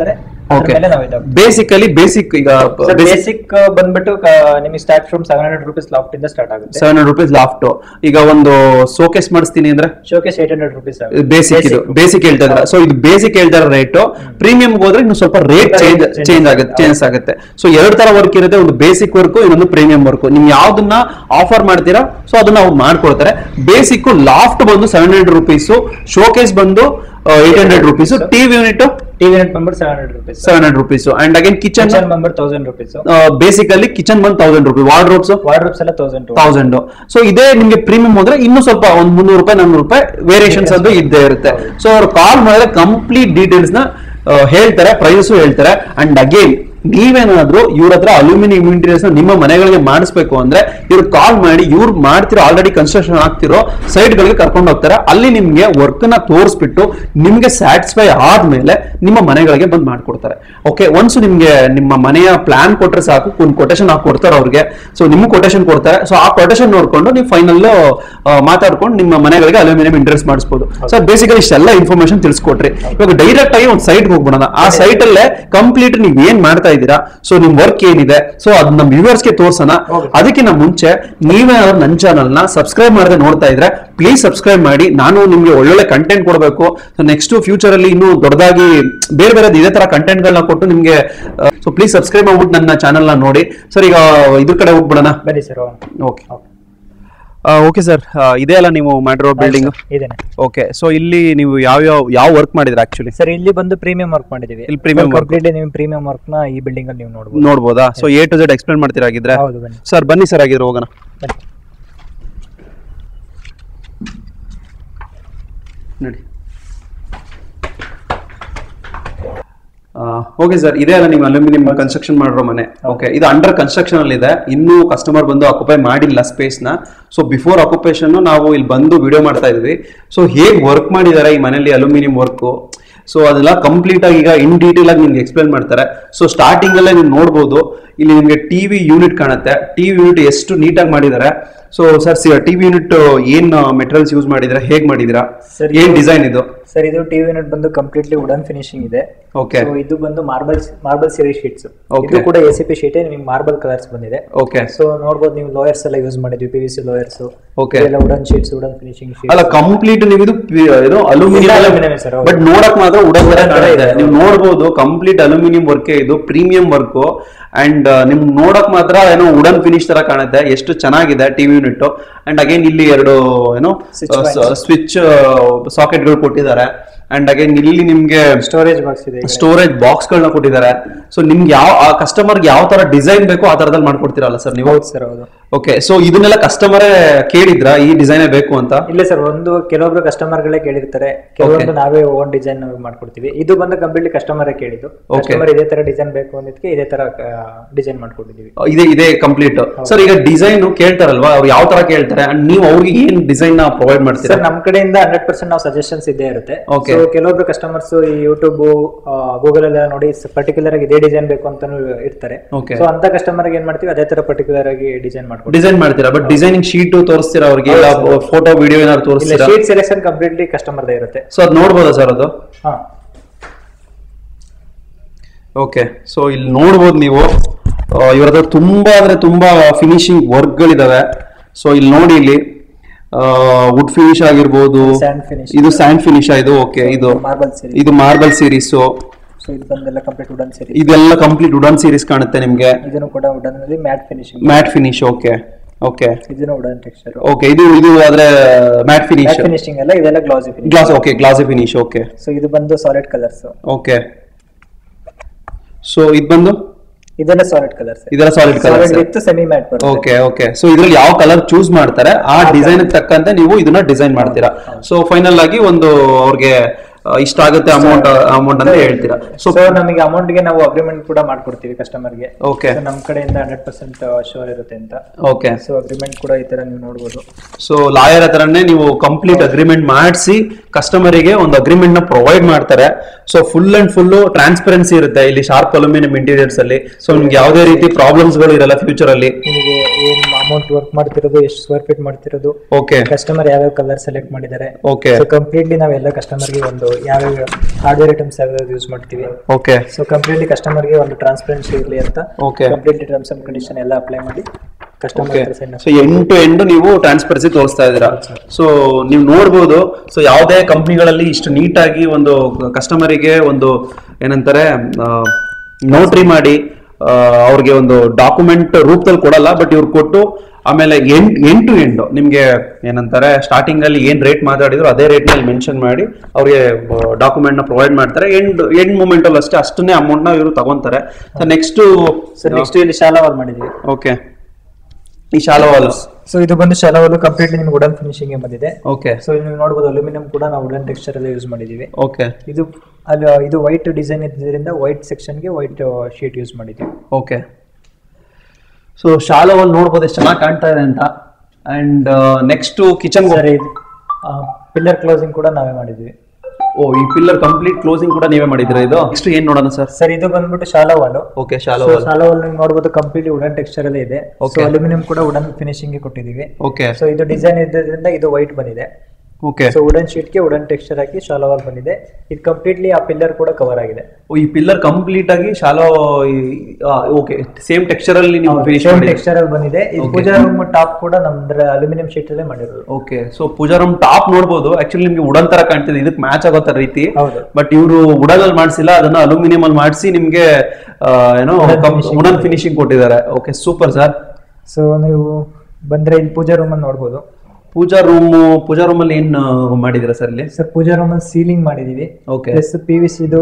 Speaker 2: ಓಕೆ
Speaker 1: ಮೇಲೆ ನಾವು ಇದು
Speaker 2: ಬೇಸಿಕಲಿ ಬೇಸಿಕ್ ಈಗ
Speaker 1: ಬೇಸಿಕ್ ಬಂದ್ಬಿಟ್ಟು ಕ- ನಿಮಗೆ start from seven hundred rupees loft ಇಂದ ಸ್ಟಾರ್ಟ್ ಆಗುತ್ತೆ
Speaker 2: ಸೆವೆನ್ ಹಂಡ್ರೆಡ್ ರುಪೀಸ್ ಲಾಫ್ಟ್ ಈಗ ಒಂದು ಸೋಕೇಸ್ ಮಾಡಿಸ್ತೀನಿ ಅಂದ್ರೆ
Speaker 1: showcase eight hundred rupees
Speaker 2: basic ಇದು ಬೇಸಿಕ್ ಹೇಳ್ತಾ ಇದ್ರ ಸೊ ಇದು ಬೇಸಿಕ್ ಹೇಳ್ತಾ ಇರೋ ರೇಟ್ ಪ್ರೀಮಿಯಂ ಹೋದ್ರೆ ಇನ್ನು ಸ್ವಲ್ಪ ರೇಟ್ ಚೇಂಜ್
Speaker 1: Change
Speaker 2: ಚೇಂಜ್ ಆಗುತ್ತೆ
Speaker 1: ಆಗುತ್ತೆ.
Speaker 2: ಚೇಂಜ್ ಆಗುತ್ತೆ ಸೊ ಎರಡು ತರ ವರ್ಕ್ ಇರುತ್ತೆ ಒಂದು ಬೇಸಿಕ್ ವರ್ಕ್ ಇನ್ನೊಂದು ಪ್ರೀಮಿಯಂ ವರ್ಕ್ ನೀವು ಯಾವ್ದನ್ನ ಆಫರ್ ಮಾಡ್ತೀರಾ ಸೊ ಅದನ್ನ ಅವ್ರು ಮಾಡ್ಕೊಡ್ತಾರೆ ಬೇಸಿಕ್ ಲಾಫ್ಟ್ ಬಂದು ಸೆವೆನ್ ಹಂಡ್ರೆಡ್ ರುಪೀಸ್ ಶೋಕೇಸ್ ಬಂದು eight hundred rupees TV unit
Speaker 1: TV unit ಬಂದ್ಬಿಟ್ಟು seven hundred rupees
Speaker 2: seven hundred rupees and again kitchen
Speaker 1: kitchen ಬಂದ್ಬಿಟ್ಟು ತೌಸಂಡ್ ರುಪೀಸ್
Speaker 2: ಬೇಸಿಕಲಿ ಕಿಚನ್ ಬಂದು ತೌಸಂಡ್ ರುಪೀಸ್ ವಾರ್ಡ್ರೋಬ್ಸ್
Speaker 1: ವಾರ್ಡ್ರೋಬ್ಸ್ ಎಲ್ಲ thousand
Speaker 2: thousand so ಇದೇ ನಿಮ್ಗೆ premium ಹೋದ್ರೆ ಇನ್ನೂ ಸ್ವಲ್ಪ ಒಂದ್ ಮುನ್ನೂರು ರೂಪಾಯಿ ನಾನ್ನೂರು ರೂಪಾಯಿ ವೇರಿಯೇಷನ್ಸ್ ಅದು ಇದ್ದೇ ಇರುತ್ತೆ ಸೊ ಅವ್ರು ಕಾಲ್ ಮಾಡಿದ್ರೆ ಕಂಪ್ಲೀಟ್ ಡೀಟೇಲ್ಸ್ ನ ಆ, ಹೇಳ್ತಾರೆ ಪ್ರೈಸಸ್ ಹೇಳ್ತಾರೆ ಅಂಡ್ ಅಗೇನ್ ನೀವೇನಾದ್ರೂ ಇವ್ರ ಹತ್ರ ಅಲ್ಯೂಮಿನಿಯಂ ಇಂಟೀರಿಯರ್ಸ್ ನಿಮ್ಮ ಮನೆಗಳಿಗೆ ಮಾಡಿಸ್ಬೇಕು ಅಂದ್ರೆ ಇವ್ರು ಕಾಲ್ ಮಾಡಿ ಇವ್ರು ಮಾಡ್ತಿರೋ ಆಲ್ರೆಡಿ ಕನ್ಸ್ಟ್ರಕ್ಷನ್ ಆಗ್ತಿರೋ ಸೈಟ್ ಗಳಿಗೆ ಕರ್ಕೊಂಡು ಹೋಗ್ತಾರೆ ಅಲ್ಲಿ ನಿಮ್ಗೆ ವರ್ಕ್ ನ ತೋರಿಸ್ಬಿಟ್ಟು ನಿಮ್ಗೆ ಸ್ಯಾಟಿಸ್ಫೈ ಆದ್ಮೇಲೆ ನಿಮ್ಮ ಮನೆಗಳಿಗೆ ಬಂದು ಮಾಡ್ಕೊಡ್ತಾರೆ ಓಕೆ ಒನ್ಸ್ ನಿಮ್ಗೆ ನಿಮ್ಮ ಮನೆಯ ಪ್ಲಾನ್ ಕೊಟ್ರೆ ಸಾಕು ಒಂದು ಕೊಟೇಶನ್ ಹಾಕಿ ಕೊಡ್ತಾರೆ ಅವ್ರಿಗೆ ಸೊ ನಿಮ್ಗೆ ಕೊಟೇಶನ್ ಕೊಡ್ತಾರೆ ಸೊ ಆ ಕೊಟೇಶನ್ ನೋಡ್ಕೊಂಡು ನೀವು ಫೈನಲ್ ಮಾತಾಡ್ಕೊಂಡು ನಿಮ್ಮ ಮನೆಗಳಿಗೆ ಅಲ್ಯೂಮಿನಿಯಂ ಇಂಟ್ರೆಸ್ಟ್ ಮಾಡಿಸ್ಬೋದು ಸರ್ ಬೇಸಿಕಲಿ ಇಷ್ಟೆಲ್ಲ ಇನ್ಫಾರ್ಮೇಶನ್ ತಿಳಿಸ್ಕೊಟ್ರಿ ಇವಾಗ ಡೈರೆಕ್ಟ್ ಆಗಿ ಒಂದು ಸೈಟ್ ಹೋಗ್ಬಿಡೋಣ ಆ ಸೈಟ್ ಅಲ್ಲೇ ಕಂಪ್ಲೀಟ್ ನೀವು ಏನ್ ಮಾಡ್ತಾ ಇದ್ದೀರಾ ಸೊ ನಿಮ್ ವರ್ಕ್ ಏನಿದೆ ಸೊ ಅದ್ ನಮ್ಮ ವ್ಯೂವರ್ಸ್ಗೆ ತೋರ್ಸೋಣ
Speaker 1: Okay.
Speaker 2: ಅದಕ್ಕಿಂತ ಮುಂಚೆ ನೀವೇನಾದ್ರು ನನ್ನ ಚಾನಲ್ ನ ಸಬ್ಸ್ಕ್ರೈಬ್ ಮಾಡದೆ ನೋಡ್ತಾ ಇದ್ರೆ ಪ್ಲೀಸ್ ಸಬ್ಸ್ಕ್ರೈಬ್ ಮಾಡಿ ನಾನು ನಿಮ್ಗೆ ಒಳ್ಳೊಳ್ಳೆ ಕಂಟೆಂಟ್ ಕೊಡಬೇಕು ನೆಕ್ಸ್ಟ್ ಫ್ಯೂಚರ್ ಅಲ್ಲಿ ಇನ್ನೂ ದೊಡ್ಡದಾಗಿ ಬೇರೆ ಬೇರೆ ಇದೇ ತರ ಕಂಟೆಂಟ್ ಗಳನ್ನ ಕೊಟ್ಟು ನಿಮ್ಗೆ ಸೊ ಪ್ಲೀಸ್ ಸಬ್ಸ್ಕ್ರೈಬ್ ಮಾಡ್ಬಿಟ್ಟು ನನ್ನ ಚಾನಲ್ ನ ನೋಡಿ ಸರ್ ಈಗ ಇದ್ರ ಕಡೆ ಹೋಗ್ಬಿಡೋಣ
Speaker 1: ಬನ್ನಿ ಸರ್
Speaker 2: ಓಕೆ ಓಕೆ ಸರ್ ಇದೇ ಅಲ್ಲ ನೀವು ಮಾಡಿರೋ ಬಿಲ್ಡಿಂಗ್
Speaker 1: ಇದೇನೆ
Speaker 2: ಓಕೆ ಸೊ ಇಲ್ಲಿ ನೀವು ಯಾವ ಯಾವ ಯಾವ ವರ್ಕ್ ಮಾಡಿದ್ರೆ ಆಕ್ಚುಲಿ
Speaker 1: ಸರ್ ಇಲ್ಲಿ ಬಂದು ಪ್ರೀಮಿಯಂ ವರ್ಕ್ ಮಾಡಿದೀವಿ
Speaker 2: ಇಲ್ಲಿ premium work.
Speaker 1: ಕಂಪ್ಲೀಟ್ಲಿ ನೀವು ಪ್ರೀಮಿಯಂ ವರ್ಕ್ ನ ಈ ಬಿಲ್ಡಿಂಗ್ ಅಲ್ಲಿ ನೀವು ನೋಡಬಹುದು
Speaker 2: ನೋಡ್ಬೋದಾ so A to Z explain ಮಾಡ್ತೀರಾ ಆಗಿದ್ರೆ
Speaker 1: ಹೌದು ಬನ್ನಿ
Speaker 2: ಸರ್ ಬನ್ನಿ ಸರ್ ಆಗಿದ್ರೆ ಹೋಗೋಣ
Speaker 1: ಬನ್ನಿ
Speaker 2: ನೋಡಿ ಓಕೆ ಸರ್ ಇದೇ ಅಲ್ಲ ನೀವು ಅಲ್ಯೂಮಿನಿಯಂ ಕನ್ಸ್ಟ್ರಕ್ಷನ್ ಮಾಡಿರೋ ಮನೆ ಓಕೆ ಇದು ಅಂಡರ್ ಕನ್ಸ್ಟ್ರಕ್ಷನ್ ಅಲ್ಲಿ ಇದೆ ಇನ್ನೂ ಕಸ್ಟಮರ್ ಬಂದು ಆಕ್ಯುಪೈ ಮಾಡಿಲ್ಲ ಸ್ಪೇಸ್ ನ ಸೊ ಬಿಫೋರ್ ಆಕ್ಯುಪೇಷನ್ ನಾವು ಇಲ್ಲಿ ಬಂದು ವಿಡಿಯೋ ಮಾಡ್ತಾ ಇದ್ವಿ ಸೊ ಹೇಗ್ ವರ್ಕ್ ಮಾಡಿದ್ದಾರೆ ಈ ಮನೆಯಲ್ಲಿ ಅಲ್ಯೂಮಿನಿಯಂ ವರ್ಕ್ ಸೊ ಅದೆಲ್ಲ ಕಂಪ್ಲೀಟ್ ಆಗಿ ಈಗ ಇನ್ ಡೀಟೇಲ್ ಆಗಿ ನಿಮ್ಗೆ ಎಕ್ಸ್ಪ್ಲೇನ್ ಮಾಡ್ತಾರೆ ಸೊ ಸ್ಟಾರ್ಟಿಂಗ್ ಅಲ್ಲೇ ನೀವು ನೋಡ್ಬೋದು ಇಲ್ಲಿ ನಿಮ್ಗೆ ಟಿವಿ ಯೂನಿಟ್ ಕಾಣುತ್ತೆ ಟಿವಿ ಯೂನಿಟ್ ಎಷ್ಟು ನೀಟಾಗಿ ಮಾಡಿದ್ದಾರೆ ಸೊ ಸರ್ ಟಿವಿ ಯೂನಿಟ್ ಏನ್ ಮೆಟೀರಿಯಲ್ಸ್ ಯೂಸ್ ಮಾಡಿದ್ರೆ ಹೇಗ್ ಮಾಡಿದಿರಾ
Speaker 1: Sir,
Speaker 2: ಏನ್
Speaker 1: ಇದು-
Speaker 2: ಡಿಸೈನ್ ಇದು
Speaker 1: ಸರ್ ಇದು ಟಿವಿ ಯೂನಿಟ್ ಬಂದು ಕಂಪ್ಲೀಟ್ಲಿ ವುಡನ್ ಫಿನಿಶಿಂಗ್ ಇದೆ
Speaker 2: ಓಕೆ
Speaker 1: So, ಇದು ಬಂದು marble marble series sheets
Speaker 2: Okay.
Speaker 1: ಇದು ಕೂಡ ಎ ಸಿ ಪಿ ಶೀಟ್ ನಿಮ್ಗೆ ಮಾರ್ಬಲ್ ಕಲರ್ಸ್ ಬಂದಿದೆ
Speaker 2: ಓಕೆ
Speaker 1: ಸೊ ನೋಡ್ಬೋದು ನೀವು ಲೋಯರ್ಸ್ ಎಲ್ಲ ಯೂಸ್ ಮಾಡಿದ್ವಿ P V C louvers
Speaker 2: Okay.
Speaker 1: ಎಲ್ಲ ವುಡನ್ ಶೀಟ್ಸ್ ವುಡನ್ ಫಿನಿಶಿಂಗ್
Speaker 2: ಅಲ್ಲ
Speaker 1: ಶೀಟ್
Speaker 2: ಕಂಪ್ಲೀಟ್ ನೀವು ಇದು ಪಿ- ಏನು
Speaker 1: ಇಲ್ಲ,
Speaker 2: ಅಲ್ಯೂಮಿನಿಯಂ
Speaker 1: aluminum sir, ಹೌದು.
Speaker 2: ಬಟ್ ನೋಡಕ್ ಮಾತ್ರ ಉಡನ್ ತರ
Speaker 1: ಉಡನ್ ತರ
Speaker 2: ಕಾಣುತ್ತೆ
Speaker 1: ಇದೆ,
Speaker 2: ನೀವು
Speaker 1: ಹೌದು.
Speaker 2: ನೋಡ್ಬೋದು ಕಂಪ್ಲೀಟ್ ಅಲ್ಯೂಮಿನಿಯಂ ವರ್ಕ್ ಇದು ಪ್ರೀಮಿಯಂ ವರ್ಕ್ ಅಂಡ್ ನಿಮ್ ನೋಡಕ್ ಮಾತ್ರ ಏನೋ ಉಡನ್ ಫಿನಿಶ್ ತರ ಕಾಣುತ್ತೆ ಎಷ್ಟು ಚೆನ್ನಾಗಿದೆ ಟಿವಿ ಯೂನಿಟ್ ಅಂಡ್ ಅಗೇನ್ ಇಲ್ಲಿ ಎರಡು ಏನೋ
Speaker 1: Switch points.
Speaker 2: ಸ್ವಿಚ್ ಸಾಕೆಟ್ಗಳು ಕೊಟ್ಟಿದ್ದಾರೆ ಅಂಡ್ ಅಗೇನ್ ಇಲ್ಲಿ ನಿಮ್ಗೆ
Speaker 1: ಸ್ಟೋರೇಜ್ ಬಾಕ್ಸ್ ಇದೆ ಈಗ.
Speaker 2: ಸ್ಟೋರೇಜ್ ಬಾಕ್ಸ್ ಗಳನ್ನ ಕೊಟ್ಟಿದ್ದಾರೆ ಸೊ ನಿಮ್ಗೆ ಯಾವ ಆ ಕಸ್ಟಮರ್ಗೆ ಯಾವ ತರ ಡಿಸೈನ್ ಬೇಕೋ ಆ ತರದಲ್ಲಿ ಮಾಡ್ಕೊಡ್ತೀರಲ್ಲ ಸರ್ ನೀವು
Speaker 1: ಹೌದು ಸರ್ ಹೌದು
Speaker 2: ಓಕೆ ಸೊ ಇದನ್ನೆಲ್ಲ ಕಸ್ಟಮರೇ ಕೇಳಿದ್ರ ಈ ಡಿಸೈನೇ ಬೇಕು ಅಂತ
Speaker 1: ಇಲ್ಲ ಸರ್ ಒಂದು ಕೆಲವೊಬ್ರು ಕಸ್ಟಮರ್ ಗಳೇ ಕೇಳಿರ್ತಾರೆ ಕೆಲವೊಂದು ನಾವೇ ಓನ್ ಡಿಸೈನ್ ಮಾಡ್ಕೊಡ್ತೀವಿ ಇದು ಬಂದು ಕಂಪ್ಲೀಟ್ಲಿ ಕಸ್ಟಮರ್ ಕೇಳಿದ್ದು
Speaker 2: Okay.
Speaker 1: ಕಸ್ಟಮರ್ ಇದೇ ತರ ಡಿಸೈನ್ ಬೇಕು ಅಂದಿದ್ಕೆ ಇದೇ ತರ ಡಿಸೈನ್ ಮಾಡ್ಕೊಟ್ಟಿದೀವಿ
Speaker 2: ಇದೆ ಇದೆ ಕಂಪ್ಲೀಟ್ ಸರ್ ಈಗ ಡಿಸೈನ್ ಕೇಳ್ತಾರಲ್ವಾ ಅವ್ರು ಯಾವ ತರ ಕೇಳ್ತಾರೆ ಅಂಡ್ ನೀವು ಅವ್ರಿಗೆ ಏನ್ ಡಿಸೈನ್ ನ ಪ್ರೊವೈಡ್ ಮಾಡ್ತೀರಾ
Speaker 1: ಸರ್ ನಮ್ ಕಡೆಯಿಂದ ಹಂಡ್ರೆಡ್ ಪರ್ಸೆಂಟ್ ನಾವು ಸಜೆಷನ್ಸ್ ಇದ್ದೇ ಇರುತ್ತೆ
Speaker 2: Okay.
Speaker 1: ಸೊ ಕೆಲವೊಬ್ರು ಕಸ್ಟಮರ್ಸ್ ಈ ಯೂಟ್ಯೂಬ್ ಗೂಗಲ್ ಎಲ್ಲ ನೋಡಿ ಪರ್ಟಿಕ್ಯುಲರ್ ಆಗಿ ಇದೇ ಡಿಸೈನ್ ಬೇಕು ಅಂತಾನು ಇರ್ತಾರೆ
Speaker 2: Okay.
Speaker 1: ಸೊ ಅಂತ ಕಸ್ಟಮರ್ ಏನ್ ಮಾಡ್ತೀವಿ ಅದೇ ತರ ಪರ್ಟಿಕ್ಯುಲರ್ ಆಗಿ ಡಿಸೈನ್ ಮಾಡ್ಕೊಡ್ತೀವಿ
Speaker 2: ಡಿಸೈನ್ ಮಾಡ್ತೀರಾ ಬಟ್ ಡಿಸೈನಿಂಗ್ ಶೀಟ್ ತೋರಿಸ್ತೀರಾ ಅವ್ರಿಗೆ ಇಲ್ಲ ಫೋಟೋ ವಿಡಿಯೋ ಏನಾದ್ರು
Speaker 1: ಇಲ್ಲ
Speaker 2: ತೋರಿಸ್ತೀರಾ
Speaker 1: ಶೀಟ್ ಸೆಲೆಕ್ಷನ್ ಕಂಪ್ಲೀಟ್ಲಿ ಕಸ್ಟಮರ್ ಇರುತ್ತೆ
Speaker 2: ಸೊ ಅದ್ ನೋಡ್ಬೋದಾ ಸರ್ ಅದು
Speaker 1: ಹಾ
Speaker 2: ಓಕೆ ಸೊ ಇಲ್ಲಿ ನೋಡ್ಬೋದು ನೀವು ಇವ್ರ ಹತ್ರ ತುಂಬಾ ಅಂದ್ರೆ ತುಂಬಾ ಫಿನಿಶಿಂಗ್ ವರ್ಕ್ಗಳಿದಾವೆ ಸೊ ಇಲ್ಲಿ ನೋಡಿ ಇಲ್ಲಿ ವುಡ್ ಫಿನಿಶ್ ಆಗಿರ್ಬೋದು
Speaker 1: ಸ್ಯಾಂಡ್ ಫಿನಿಶ್
Speaker 2: ಇದು ಸ್ಯಾಂಡ್ ಫಿನಿಶ್ ಇದು ಓಕೆ ಇದು
Speaker 1: ಮಾರ್ಬಲ್ ಸೀರೀಸ್
Speaker 2: ಇದು ಮಾರ್ಬಲ್ ಸೀರೀಸ್
Speaker 1: ಸೊ ಇದು ಬಂದೆಲ್ಲ ಕಂಪ್ಲೀಟ್ ವುಡನ್ ಸೀರೀಸ್
Speaker 2: ಇದೆಲ್ಲ ಕಂಪ್ಲೀಟ್ ವುಡನ್ ಸೀರೀಸ್ ಕಾಣುತ್ತೆ ನಿಮ್ಗೆ
Speaker 1: ಇದನ್ನು ಕೂಡ ವುಡನ್ ಅಲ್ಲಿ matte finishing
Speaker 2: matte finish okay okay
Speaker 1: ಇದನ್ನು ವುಡನ್ ಟೆಕ್ಸ್ಚರ್
Speaker 2: ಓಕೆ ಇದು ಇದು ಆದ್ರೆ ಮ್ಯಾಟ್ ಫಿನಿಶ್
Speaker 1: ಮ್ಯಾಟ್ ಫಿನಿಶಿಂಗ್ ಎಲ್ಲ ಇದೆಲ್ಲ glossy finish
Speaker 2: glass okay glossy finish okay
Speaker 1: so ಇದು ಬಂದು ಸಾಲಿಡ್ ಕಲರ್ಸ್
Speaker 2: ಓಕೆ ಸೊ ಇದು ಬಂದು
Speaker 1: ಇದೆಲ್ಲ ಸಾಲಿಡ್ ಕಲರ್ಸ್
Speaker 2: ಇದರ solid colour
Speaker 1: solid with semi matte ಬರುತ್ತೆ
Speaker 2: ಓಕೆ ಓಕೆ ಸೊ ಇದ್ರಲ್ಲಿ ಯಾವ ಕಲರ್ ಚೂಸ್ ಮಾಡ್ತಾರೆ ಆ ಡಿಸೈನ್ ತಕ್ಕಂತೆ ನೀವು ಇದನ್ನ ಡಿಸೈನ್ ಮಾಡ್ತೀರಾ ಸೊ ಫೈನಲ್ ಆಗಿ ಒಂದು ಅವ್ರಿಗೆ ಆ, ಇಷ್ಟ ಆಗುತ್ತೆ ಅಮೌಂಟ್ ಅಮೌಂಟ್ ಅಂತ ಹೇಳ್ತೀರಾ ಸೊ
Speaker 1: ಸೊ ನಮಗೆ ಅಮೌಂಟ್ ಗೆ ನಾವು ಅಗ್ರಿಮೆಂಟ್ ಕೂಡ ಮಾಡ್ಕೊಡ್ತೀವಿ ಕಸ್ಟಮರ್ ಗೆ
Speaker 2: ಓಕೆ
Speaker 1: So, ನಮ್ ಕಡೆಯಿಂದ ಹಂಡ್ರೆಡ್ ಪರ್ಸೆಂಟ್ ಶೋರ್ ಇರುತ್ತೆ ಅಂತ
Speaker 2: ಓಕೆ
Speaker 1: ಸೊ ಅಗ್ರಿಮೆಂಟ್ ಕೂಡ ಈ ತರ ನೀವು ನೋಡ್ಬೋದು
Speaker 2: ಸೊ ಲಾಯರ್ ಹತ್ರನೇ ನೀವು ಕಂಪ್ಲೀಟ್ ಅಗ್ರಿಮೆಂಟ್ ಮಾಡಿಸಿ ಕಸ್ಟಮರಿಗೆ ಒಂದು ಅಗ್ರಿಮೆಂಟ್ ನ ಪ್ರೊವೈಡ್ ಮಾಡ್ತಾರೆ so full and full transparency ಇರುತ್ತೆ ಇಲ್ಲಿ ಶಾರ್ಪ್ ಅಲ್ಯೂಮಿನಿಯಂ ಇಂಟೀರಿಯರ್ಸ್ ಅಲ್ಲಿ ಸೊ ನಿಮ್ಗೆ ಯಾವುದೇ ರೀತಿ ಪ್ರಾಬ್ಲಮ್ಸ್ ಗಳು ಇರಲ್ಲ ಫ್ಯೂಚರ್ ಅಲ್ಲಿ
Speaker 1: ನಿಮಗೆ ಏನ್ ಅಮೌಂಟ್ ವರ್ಕ್ ಮಾಡ್ತಿರೋದು ಎಷ್ಟು ಸ್ಕ್ವೇರ್ ಫೀಟ್ ಮಾಡ್ತಿರೋದು
Speaker 2: ಓಕೆ
Speaker 1: ಕಸ್ಟಮರ್ ಯಾವ್ಯಾವ ಕಲರ್ ಸೆಲೆಕ್ಟ್ ಮಾಡಿದ್ದಾರೆ
Speaker 2: ಓಕೆ
Speaker 1: ಸೊ ಕಂಪ್ಲೀಟ್ಲಿ ನಾವೆಲ್ಲ ಕಸ್ಟಮರ್ ಗೆ ಒಂದು ಯಾವ್ಯಾವ ಹಾರ್ಡ್ವೇರ್ ಐಟಮ್ಸ್ ಯಾವ್ಯಾವ್ದು ಯೂಸ್ ಮಾಡ್ತೀವಿ
Speaker 2: ಓಕೆ
Speaker 1: ಸೊ ಕಂಪ್ಲೀಟ್ಲಿ ಕಸ್ಟಮರ್ಗೆ ಒಂದು ಟ್ರಾನ್ಸ್ಪರೆನ್ಸಿ ಇರಲಿ ಅಂತ
Speaker 2: Okay.
Speaker 1: Completely terms and condition ಎಲ್ಲ ಅಪ್ಲೈ ಮಾಡಿ ಕಸ್ಟಮರ್
Speaker 2: ಓಕೆ
Speaker 1: ಹತ್ರ sign
Speaker 2: so end to end ನೀವು ಟ್ರಾನ್ಸ್ಪರೆನ್ಸಿ ತೋರಿಸ್ತಾ ಇದ್ದೀರಾ ಸೊ ನೀವು ನೋಡ್ಬೋದು ಸೊ ಯಾವುದೇ ಕಂಪ್ನಿಗಳಲ್ಲಿ ಇಷ್ಟು ನೀಟಾಗಿ ಒಂದು ಕಸ್ಟಮರಿಗೆ ಒಂದು ಏನಂತಾರೆ ನೋಟ್ರಿ ಮಾಡಿ ಆ, ಅವ್ರಿಗೆ ಒಂದು ಡಾಕ್ಯುಮೆಂಟ್ ರೂಪದಲ್ಲಿ ಕೊಡಲ್ಲ ಬಟ್ ಇವ್ರು ಕೊಟ್ಟು ಆಮೇಲೆ ಎಂಡ್ ಎಂಡ್ ಟು ಎಂಡ್ ನಿಮಗೆ ಏನಂತಾರೆ ಸ್ಟಾರ್ಟಿಂಗ್ ಅಲ್ಲಿ ಏನ್ ರೇಟ್ ಮಾತಾಡಿದ್ರು ಅದೇ ರೇಟ್ ನಲ್ಲಿ ಮೆನ್ಷನ್ ಮಾಡಿ ಅವ್ರಿಗೆ ಡಾಕ್ಯುಮೆಂಟ್ ನ ಪ್ರೊವೈಡ್ ಮಾಡ್ತಾರೆ ಎಂಡ್ ಎಂಡ್ ಮೂಮೆಂಟ್ ಅಲ್ಲಿ ಅಷ್ಟೇ ಅಷ್ಟನ್ನೇ ಅಮೌಂಟ್ ನ ಇವರು ತಗೊಂತಾರೆ ನೆಕ್ಸ್ಟ್
Speaker 1: ಸರ್ ನೆಕ್ಸ್ಟ್ ಇಲ್ಲಿ ಶಾಲಾ ವಾಲ್ ಮಾಡಿದ್ವಿ
Speaker 2: ಓಕೆ ಈ ಶಾಲವಾಲ್
Speaker 1: ಸೊ ಇದು ಬಂದು ಶಾಲಾ ವಾಲ್ ಕಂಪ್ಲೀಟ್ಲಿ ನಿಮ್ಗೆ ವುಡನ್ ಫಿನಿಶಿಂಗ್ ಬಂದಿದೆ
Speaker 2: ಓಕೆ
Speaker 1: ಸೊ ನೀವು ನೋಡಬಹುದು ಅಲ್ಯೂಮಿನಿಯಂ ಕೂಡ ನಾವು ವುಡನ್ ಟೆಕ್ಸ್ಚರ್ ಎಲ್ಲ ಯೂಸ್ ಮಾಡಿದೀವಿ
Speaker 2: ಓಕೆ
Speaker 1: ಇದು ಅಲ್ಲಿ ಇದು ವೈಟ್ ಡಿಸೈನ್ ಇದ್ದಿದ್ದರಿಂದ ವೈಟ್ ಸೆಕ್ಷನ್ಗೆ ವೈಟ್ ಶೀಟ್ ಯೂಸ್ ಮಾಡಿದ್ದೀವಿ
Speaker 2: ಓಕೆ ಸೊ ಶಾಲವಲ್ಲಿ ನೋಡ್ಬೋದು ಎಷ್ಟು ಚೆನ್ನಾಗಿ ಕಾಣ್ತಾ ಇದೆ ಅಂತ ಅಂಡ್ ನೆಕ್ಸ್ಟ್ ಕಿಚನ್
Speaker 1: ಸರ್ ಇದು ಪಿಲ್ಲರ್ ಕ್ಲೋಸಿಂಗ್ ಕೂಡ ನಾವೇ ಮಾಡಿದ್ವಿ
Speaker 2: ಓ ಈ ಪಿಲ್ಲರ್ ಕಂಪ್ಲೀಟ್ ಕ್ಲೋಸಿಂಗ್ ಕೂಡ ನೀವೇ ಮಾಡಿದ್ದೀರಾ ಇದು ನೆಕ್ಸ್ಟ್ ಏನ್ ನೋಡೋಣ ಸರ್
Speaker 1: ಸರ್ ಇದು ಬಂದ್ಬಿಟ್ಟು ಶಾಲಾ ವಾಲ್
Speaker 2: ಓಕೆ ಶಾಲವಾಲ್
Speaker 1: ಶಾಲಾ ವಾಲ್ ನೀವು ನೋಡಬಹುದು ಕಂಪ್ಲೀಟ್ಲಿ ವುಡನ್ ಟೆಕ್ಸ್ಚರ್ ಅಲ್ಲೇ ಇದೆ ಸೊ
Speaker 2: Okay.
Speaker 1: ಅಲ್ಯೂಮಿನಿಯಂ ಕೂಡ ವುಡನ್ ಫಿನಿಶಿಂಗ್ ಕೊಟ್ಟಿದ್ದೀವಿ
Speaker 2: ಓಕೆ
Speaker 1: ಸೊ ಇದು ಡಿಸೈನ್ ಇದ್ದರಿಂದ ಇದು ವೈಟ್ ಬಂದಿದೆ
Speaker 2: ಓಕೆ
Speaker 1: ಸೊ ವುಡನ್ ಶೀಟ್ಗೆ ವುಡನ್ ಟೆಕ್ಸ್ಚರ್ ಹಾಕಿ ಶಾಲಾ ವಾಲ್ ಬಂದಿದೆ ಇದು ಕಂಪ್ಲೀಟ್ಲಿ ಆ ಪಿಲ್ಲರ್ ಕೂಡ ಕವರ್ ಆಗಿದೆ
Speaker 2: ಈ ಪಿಲ್ಲರ್ ಕಂಪ್ಲೀಟ್ ಆಗಿ ಶಾಲೋ ಓಕೆ ಸೇಮ್ ಟೆಕ್ಸ್ಚರ್ ಅಲ್ಲಿ ನೀವು ಫಿನಿಶ್ ಮಾಡಿ
Speaker 1: ಟೆಕ್ಸ್ಚರ್ ಅಲ್ಲಿ ಬಂದಿದೆ ಇದು
Speaker 2: Okay.
Speaker 1: ಪೂಜಾ ರೂಮ್ ಟಾಪ್ ಕೂಡ ನಮ್ದ್ರ ಅಲ್ಯೂಮಿನಿಯಂ ಶೀಟ್ ಅಲ್ಲೇ ಮಾಡಿರೋದು
Speaker 2: ಓಕೆ ಸೊ ಪೂಜಾರಂ ಟಾಪ್ ನೋಡ್ಬೋದು ಆಕ್ಚುಲಿ ನಿಮ್ಗೆ ವುಡನ್ ತರ ಕಾಣ್ತಿದೆ ಇದಕ್ಕೆ ಮ್ಯಾಚ್ ಆಗೋ ತರ ರೀತಿ
Speaker 1: ಹೌದು
Speaker 2: ಬಟ್ ಇವರು ವುಡನ್ ಅಲ್ಲಿ ಮಾಡಿಸಿಲ್ಲ ಅದನ್ನ ಅಲ್ಯೂಮಿನಿಯಂ ಅಲ್ಲಿ ಮಾಡಿಸಿ ನಿಮ್ಗೆ ಆ, ಏನೋ
Speaker 1: Wooden finishing.
Speaker 2: ವುಡನ್ ಫಿನಿಶಿಂಗ್ ಕೊಟ್ಟಿದ್ದಾರೆ ಓಕೆ ಸೂಪರ್ ಸರ್
Speaker 1: ಸೊ ನೀವು ಬಂದ್ರೆ ಇಲ್ಲಿ ಪೂಜಾ ರೂಮ್ ಅನ್ನು ನೋಡ್ಬೋದು
Speaker 2: ಪೂಜಾ ರೂಮ್ ಪೂಜಾ ರೂಮ್ ಅಲ್ಲಿ ಏನ್ ಆ, ಮಾಡಿದೀರಾ ಸರ್ ಇಲ್ಲಿ
Speaker 1: ಸರ್ ಪೂಜಾ ರೂಮ್ ಅಲ್ಲಿ ಸೀಲಿಂಗ್ ಮಾಡಿದೀವಿ
Speaker 2: ಓಕೆ
Speaker 1: ಪ್ಲಸ್ ಪಿ ವಿ ಸಿದು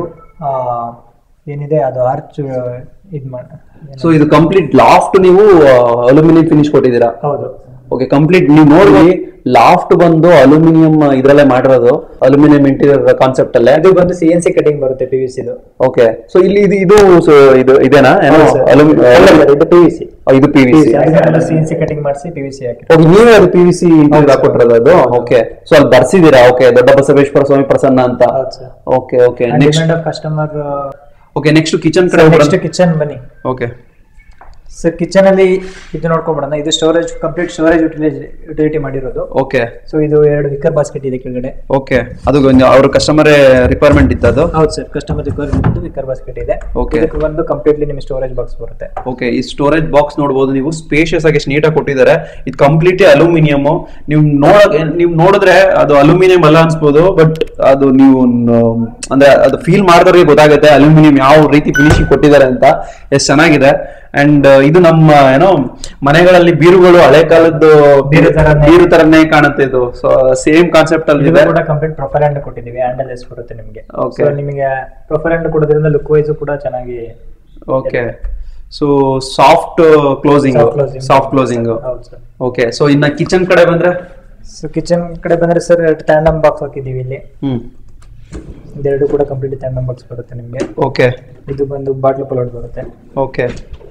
Speaker 1: ಏನಿದೆ ಅದು ಆರ್ಚ್ ಇದ್ ಮಾಡ
Speaker 2: ಸೊ ಇದು ಕಂಪ್ಲೀಟ್ ಲಾಫ್ಟ್ ನೀವು ಅಲ್ಯೂಮಿನಿಯಂ ಫಿನಿಶ್ ಕೊಟ್ಟಿದ್ದೀರಾ
Speaker 1: ಹೌದು
Speaker 2: ಓಕೆ ಕಂಪ್ಲೀಟ್ ನೀವು ನೋಡಿ ಲಾಫ್ಟ್ ಬಂದು ಅಲ್ಯೂಮಿನಿಯಂ ಇದ್ರಲ್ಲೇ ಮಾಡಿರೋದು ಅಲ್ಯೂಮಿನಿಯಂ ಇಂಟೀರಿಯರ್ ಕಾನ್ಸೆಪ್ಟ್ ಅಲ್ಲೇ
Speaker 1: ಇದು ಬಂದು ಸಿ ಎನ್ ಸಿ ಕಟಿಂಗ್ ಬರುತ್ತೆ ಪಿ ವಿ ಸಿದು
Speaker 2: ಓಕೆ ಸೊ ಇಲ್ಲಿ ಇದು ಇದು so ಇದು ಇದೇನಾ ಏನೋ
Speaker 1: ಹೌದು sir.
Speaker 2: alum-
Speaker 1: ಅಲ್ಲ sir, ಇದು ಪಿ ವಿ ಸಿ
Speaker 2: ಇದು P V C
Speaker 1: C N C cutting ಮಾಡಿಸಿ ಪಿ ವಿ ಸಿ ಹಾಕಿ
Speaker 2: ಓಕೆ ನೀವೇ ಅದು ಪಿ ವಿ ಸಿ
Speaker 1: ಹೌದು sir.
Speaker 2: ಹಾಕೊಟ್ಟಿರೋದು ಅದು ಓಕೆ ಸೊ ಅಲ್ಲಿ ಬರ್ಸಿದೀರಾ ಓಕೆ ದೊಡ್ಡ ಬಸವೇಶ್ವರ ಸ್ವಾಮಿ ಪ್ರಸನ್ನ ಅಂತ
Speaker 1: ಹೌದು sir
Speaker 2: okay okay next
Speaker 1: demand of customer
Speaker 2: okay next kitchen ಕಡೆ
Speaker 1: ನೆಕ್ಸ್ಟ್ ಕಿಚನ್ ಬನ್ನಿ
Speaker 2: ಓಕೆ
Speaker 1: ಸರ್ ಕಿಚನ್ ಅಲ್ಲಿ ಇದು ನೋಡ್ಕೊಂಡ್ಬಿಡೋಣ ಇದು storage complete storage utility utility ಮಾಡಿರೋದು
Speaker 2: ಓಕೆ
Speaker 1: ಸೊ ಇದು ಎರಡು ವಿಕರ್ ಬಾಸ್ಕೆಟ್ ಇದೆ ಕೆಳಗಡೆ
Speaker 2: ಓಕೆ ಅದು ಅವ್ರ ಕಸ್ಟಮರ್ ರಿಕ್ವೈರ್ಮೆಂಟ್ ಇತ್ತು ಅದು
Speaker 1: ಹೌದು sir customer requirement wicker basket ಇದೆ
Speaker 2: Okay.
Speaker 1: ಇದಕ್ಕೆ ಬಂದು ಕಂಪ್ಲೀಟ್ಲಿ ನಿಮಗೆ ಸ್ಟೋರೇಜ್ ಬಾಕ್ಸ್ ಬರುತ್ತೆ
Speaker 2: ಓಕೆ ಈ ಸ್ಟೋರೇಜ್ ಬಾಕ್ಸ್ ನೋಡಬಹುದು ನೀವು ಸ್ಪೇಷಿಯಸ್ ಆಗಿ ಎಷ್ಟು ನೀಟಾಗಿ ಕೊಟ್ಟಿದ್ದಾರೆ ಇದು ಕಂಪ್ಲೀಟ್ಲಿ ಅಲ್ಯೂಮಿನಿಯಂ ನೀವು ನೋಡ ನೀವು ನೋಡಿದ್ರೆ ಅದು ಅಲ್ಯೂಮಿನಿಯಂ ಅಲ್ಲ ಅನ್ಸ್ಬೋದು ಬಟ್ ಅದು ನೀವು ನ- ಅಂದ್ರೆ ಅದು ಫೀಲ್ ಮಾಡಿದವ್ರಿಗೆ ಗೊತ್ತಾಗುತ್ತೆ ಅಲ್ಯೂಮಿನಿಯಂ ಯಾವ ರೀತಿ ಫಿನಿಶಿಂಗ್ ಕೊಟ್ಟಿದ್ದಾರೆ ಅಂತ ಎಷ್ಟು ಚೆನ್ನಾಗಿದೆ ಅಂಡ್ ಇದು ನಮ್ಮ ಏನೋ ಮನೆಗಳಲ್ಲಿ ಬೀರುಗಳು ಹಳೆ ಕಾಲದ್ದು
Speaker 1: ಬೀರು ತರನೇ.
Speaker 2: ಬೀರು ತರನೇ ಕಾಣುತ್ತೆ ಇದು ಸೊ ಸೇಮ್ ಕಾನ್ಸೆಪ್ಟ್ ಅಲ್ಲಿ
Speaker 1: ಇದು
Speaker 2: ಇದೆ
Speaker 1: ಕೂಡ ಕಂಪ್ಲೀಟ್ ಪ್ರೊಫೈಲ್ ಹ್ಯಾಂಡ್ ಕೊಟ್ಟಿದ್ದೀವಿ ಹ್ಯಾಂಡಲ್ ಎಸ್ ಬರುತ್ತೆ ನಿಮಗೆ
Speaker 2: Okay.
Speaker 1: ಸೊ ನಿಮಗೆ ಪ್ರೊಫೈಲ್ ಹ್ಯಾಂಡ್ ಕೊಡೋದ್ರಿಂದ ಲುಕ್ ವೈಸ್ ಕೂಡ ಚೆನ್ನಾಗಿ
Speaker 2: okay so soft closing
Speaker 1: Soft closing.
Speaker 2: Soft closing
Speaker 1: ಹೌದು ಸರ್
Speaker 2: ಓಕೆ ಸೊ ಇನ್ನ ಕಿಚನ್ ಕಡೆ ಬಂದ್ರೆ
Speaker 1: ಸೊ ಕಿಚನ್ ಕಡೆ ಬಂದ್ರೆ ಸರ್ ಎರಡು ಟ್ಯಾಂಡಮ್ ಬಾಕ್ಸ್ ಹಾಕಿದ್ದೀವಿ ಇಲ್ಲಿ
Speaker 2: ಹ್ಮ್
Speaker 1: ಇದೆರಡು ಕೂಡ ಕಂಪ್ಲೀಟ್ ಟ್ಯಾಂಡಮ್ ಬಾಕ್ಸ್ ಬರುತ್ತೆ ನಿಮಗೆ
Speaker 2: ಓಕೆ
Speaker 1: ಇದು ಬಂದು ಬಾಟ್ಲು ಪಲಾಟ್ ಬರುತ್ತೆ
Speaker 2: ಓಕೆ